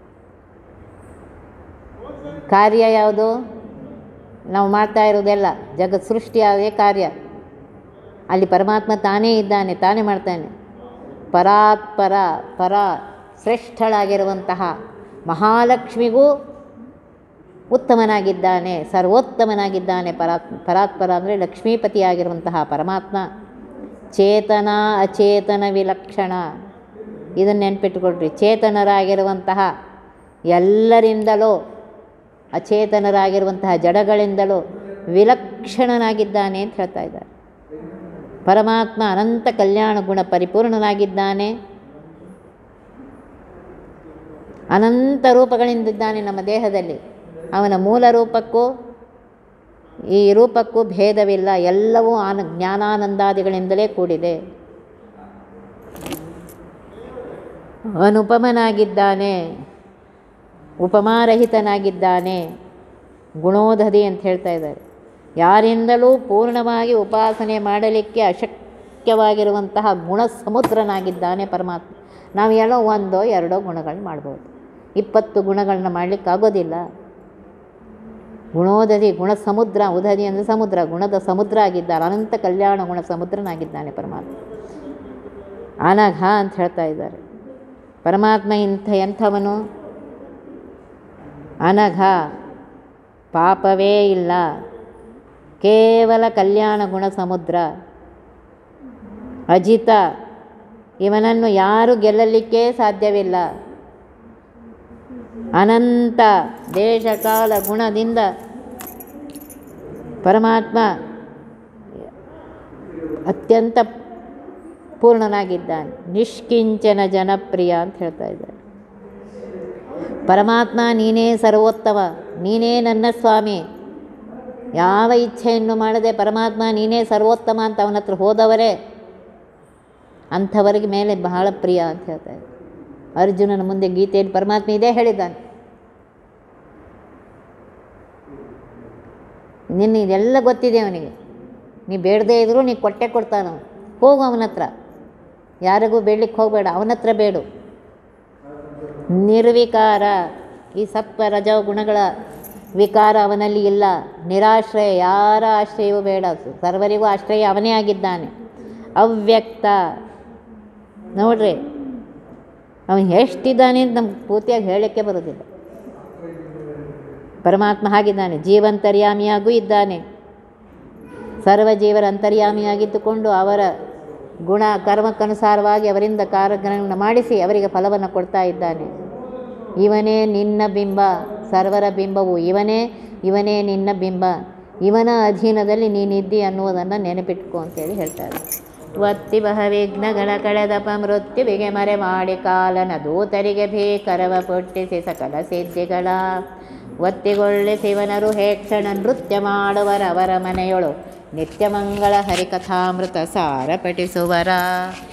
ಕಾರ್ಯ ಯಾವುದು ನಾವು ಮಾಡ್ತಾ ಇರೋದೆಲ್ಲ ಜಗತ್ ಸೃಷ್ಟಿಯಾದೇ ಕಾರ್ಯ ಅಲ್ಲಿ ಪರಮಾತ್ಮ ತಾನೇ ಇದ್ದಾನೆ ತಾನೇ ಮಾಡ್ತಾನೆ ಪರಾತ್ಪರ ಪರ ಶ್ರೇಷ್ಠಳಾಗಿರುವಂತಹ ಮಹಾಲಕ್ಷ್ಮಿಗೂ ಉತ್ತಮನಾಗಿದ್ದಾನೆ ಸರ್ವೋತ್ತಮನಾಗಿದ್ದಾನೆ ಪರಾತ್ ಪರಾತ್ಪರ ಅಂದರೆ ಲಕ್ಷ್ಮೀಪತಿಯಾಗಿರುವಂತಹ ಪರಮಾತ್ಮ ಚೇತನ ಅಚೇತನ ವಿಲಕ್ಷಣ ಇದನ್ನು ನೆನ್ಪಿಟ್ಟುಕೊಳ್ರಿ ಚೇತನರಾಗಿರುವಂತಹ ಎಲ್ಲರಿಂದಲೂ ಅಚೇತನರಾಗಿರುವಂತಹ ಜಡಗಳಿಂದಲೂ ವಿಲಕ್ಷಣನಾಗಿದ್ದಾನೆ ಅಂತ ಹೇಳ್ತಾ ಇದ್ದಾರೆ ಪರಮಾತ್ಮ ಅನಂತ ಕಲ್ಯಾಣ ಗುಣ ಪರಿಪೂರ್ಣನಾಗಿದ್ದಾನೆ ಅನಂತ ರೂಪಗಳಿಂದಿದ್ದಾನೆ ನಮ್ಮ ದೇಹದಲ್ಲಿ ಅವನ ಮೂಲ ರೂಪಕ್ಕೂ ಈ ರೂಪಕ್ಕೂ ಭೇದವಿಲ್ಲ ಎಲ್ಲವೂ ಆನ ಜ್ಞಾನಾನಂದಾದಿಗಳಿಂದಲೇ ಕೂಡಿದೆ ಅನುಪಮನಾಗಿದ್ದಾನೆ ಉಪಮಾರಹಿತನಾಗಿದ್ದಾನೆ ಗುಣೋದಧಿ ಅಂತ ಹೇಳ್ತಾ ಇದ್ದಾರೆ ಯಾರಿಂದಲೂ ಪೂರ್ಣವಾಗಿ ಉಪಾಸನೆ ಮಾಡಲಿಕ್ಕೆ ಅಶಕ್ಯವಾಗಿರುವಂತಹ ಗುಣ ಸಮುದ್ರನಾಗಿದ್ದಾನೆ ಪರಮಾತ್ಮ ನಾವು ಏನೋ ಒಂದೋ ಎರಡೋ ಗುಣಗಳನ್ನ ಮಾಡ್ಬೋದು ಇಪ್ಪತ್ತು ಗುಣಗಳನ್ನ ಮಾಡಲಿಕ್ಕೆ ಆಗೋದಿಲ್ಲ ಗುಣೋದಧಿ ಗುಣ ಸಮುದ್ರ ಉದಧಿ ಅಂದರೆ ಸಮುದ್ರ ಗುಣದ ಸಮುದ್ರ ಆಗಿದ್ದಾನೆ ಅನಂತ ಕಲ್ಯಾಣ ಗುಣ ಸಮುದ್ರನಾಗಿದ್ದಾನೆ ಪರಮಾತ್ಮ ಅನಘ ಅಂತ ಹೇಳ್ತಾ ಇದ್ದಾರೆ ಪರಮಾತ್ಮ ಇಂಥ ಎಂಥವನು ಅನಘ ಪಾಪವೇ ಇಲ್ಲ ಕೇವಲ ಕಲ್ಯಾಣ ಗುಣ ಸಮುದ್ರ ಅಜಿತ ಇವನನ್ನು ಯಾರು ಗೆಲ್ಲಲಿಕ್ಕೆ ಸಾಧ್ಯವಿಲ್ಲ ಅನಂತ ದೇಶಕಾಲ ಗುಣದಿಂದ ಪರಮಾತ್ಮ ಅತ್ಯಂತ ಪೂರ್ಣನಾಗಿದ್ದಾನೆ ನಿಷ್ಕಿಂಚನ ಜನಪ್ರಿಯ ಅಂತ ಹೇಳ್ತಾ ಇದ್ದಾರೆ ಪರಮಾತ್ಮ ನೀನೇ ಸರ್ವೋತ್ತಮ ನೀನೇ ನನ್ನ ಸ್ವಾಮಿ ಯಾವ ಇಚ್ಛೆಯನ್ನು ಮಾಡದೆ ಪರಮಾತ್ಮ ನೀನೇ ಸರ್ವೋತ್ತಮ ಅಂತ ಅವನ ಹತ್ರ ಹೋದವರೇ ಅಂಥವರಿಗೆ ಮೇಲೆ ಬಹಳ ಪ್ರಿಯ ಅಂತ ಹೇಳ್ತಾರೆ ಅರ್ಜುನನ ಮುಂದೆ ಗೀತೆಯಲ್ಲಿ ಪರಮಾತ್ಮ ಇದೇ ಹೇಳಿದ್ದಾನೆ ನಿನ್ನ ಇದೆಲ್ಲ ಗೊತ್ತಿದೆ ಅವನಿಗೆ ನೀ ಬೇಡದೇ ಇದ್ದರೂ ನೀ ಕೊಟ್ಟೆ ಕೊಡ್ತಾನ ಹೋಗು ಅವನ ಹತ್ರ ಯಾರಿಗೂ ಬೇಡಲಿಕ್ಕೆ ಹೋಗಬೇಡ ಅವನ ಹತ್ರ ಬೇಡು ನಿರ್ವಿಕಾರ ಈ ಸತ್ವ ರಜ ಗುಣಗಳ ವಿಕಾರ ಅವನಲ್ಲಿ ಇಲ್ಲ ನಿರಾಶ್ರಯ ಯಾರ ಆಶ್ರಯವೂ ಬೇಡ ಸರ್ವರಿಗೂ ಆಶ್ರಯ ಅವನೇ ಆಗಿದ್ದಾನೆ ಅವ್ಯಕ್ತ ನೋಡ್ರಿ ಅವನು ಎಷ್ಟಿದ್ದಾನೆ ಅಂತ ನಮ್ಗೆ ಪೂರ್ತಿಯಾಗಿ ಹೇಳೋಕ್ಕೆ ಬರೋದಿಲ್ಲ ಪರಮಾತ್ಮ ಹಾಗಿದ್ದಾನೆ ಜೀವಂತರ್ಯಾಮಿಯಾಗೂ ಇದ್ದಾನೆ ಸರ್ವ ಜೀವರ ಅಂತರ್ಯಾಮಿಯಾಗಿದ್ದುಕೊಂಡು ಅವರ ಗುಣ ಕರ್ಮಕ್ಕನುಸಾರವಾಗಿ ಅವರಿಂದ ಕಾರ್ಯಗಳನ್ನು ಮಾಡಿಸಿ ಅವರಿಗೆ ಫಲವನ್ನು ಕೊಡ್ತಾ ಇದ್ದಾನೆ ಇವನೇ ನಿನ್ನ ಬಿಂಬ ಸರ್ವರ ಬಿಂಬವು ಇವನೇ ಇವನೇ ನಿನ್ನ ಬಿಂಬ ಇವನ ಅಧೀನದಲ್ಲಿ ನೀನಿದ್ದಿ ಅನ್ನುವುದನ್ನು ನೆನಪಿಟ್ಕೊ ಅಂತೇಳಿ ಹೇಳ್ತಾರೆ ಒತ್ತಿ ಬಹ ವಿಘ್ನಗಳ ಕಳೆದಪ ಮೃತ್ಯುವಿಗೆ ಮರೆ ಮಾಡಿ ಕಾಲನ ದೂತರಿಗೆ ಭೀಕರವ ಪುಟ್ಟಿಸಿ ಸಕಲ ಸಿದ್ಧಿಗಳ ಒತ್ತಿಗೊಳ್ಳಿಸಿವನರು ಹೇಕ್ಷಣ ನೃತ್ಯ ಮಾಡುವರವರ ಮನೆಯೊಳು ನಿತ್ಯಮಂಗಳ ಹರಿಕಥಾಮೃತ ಸಾರ ಪಠಿಸುವರ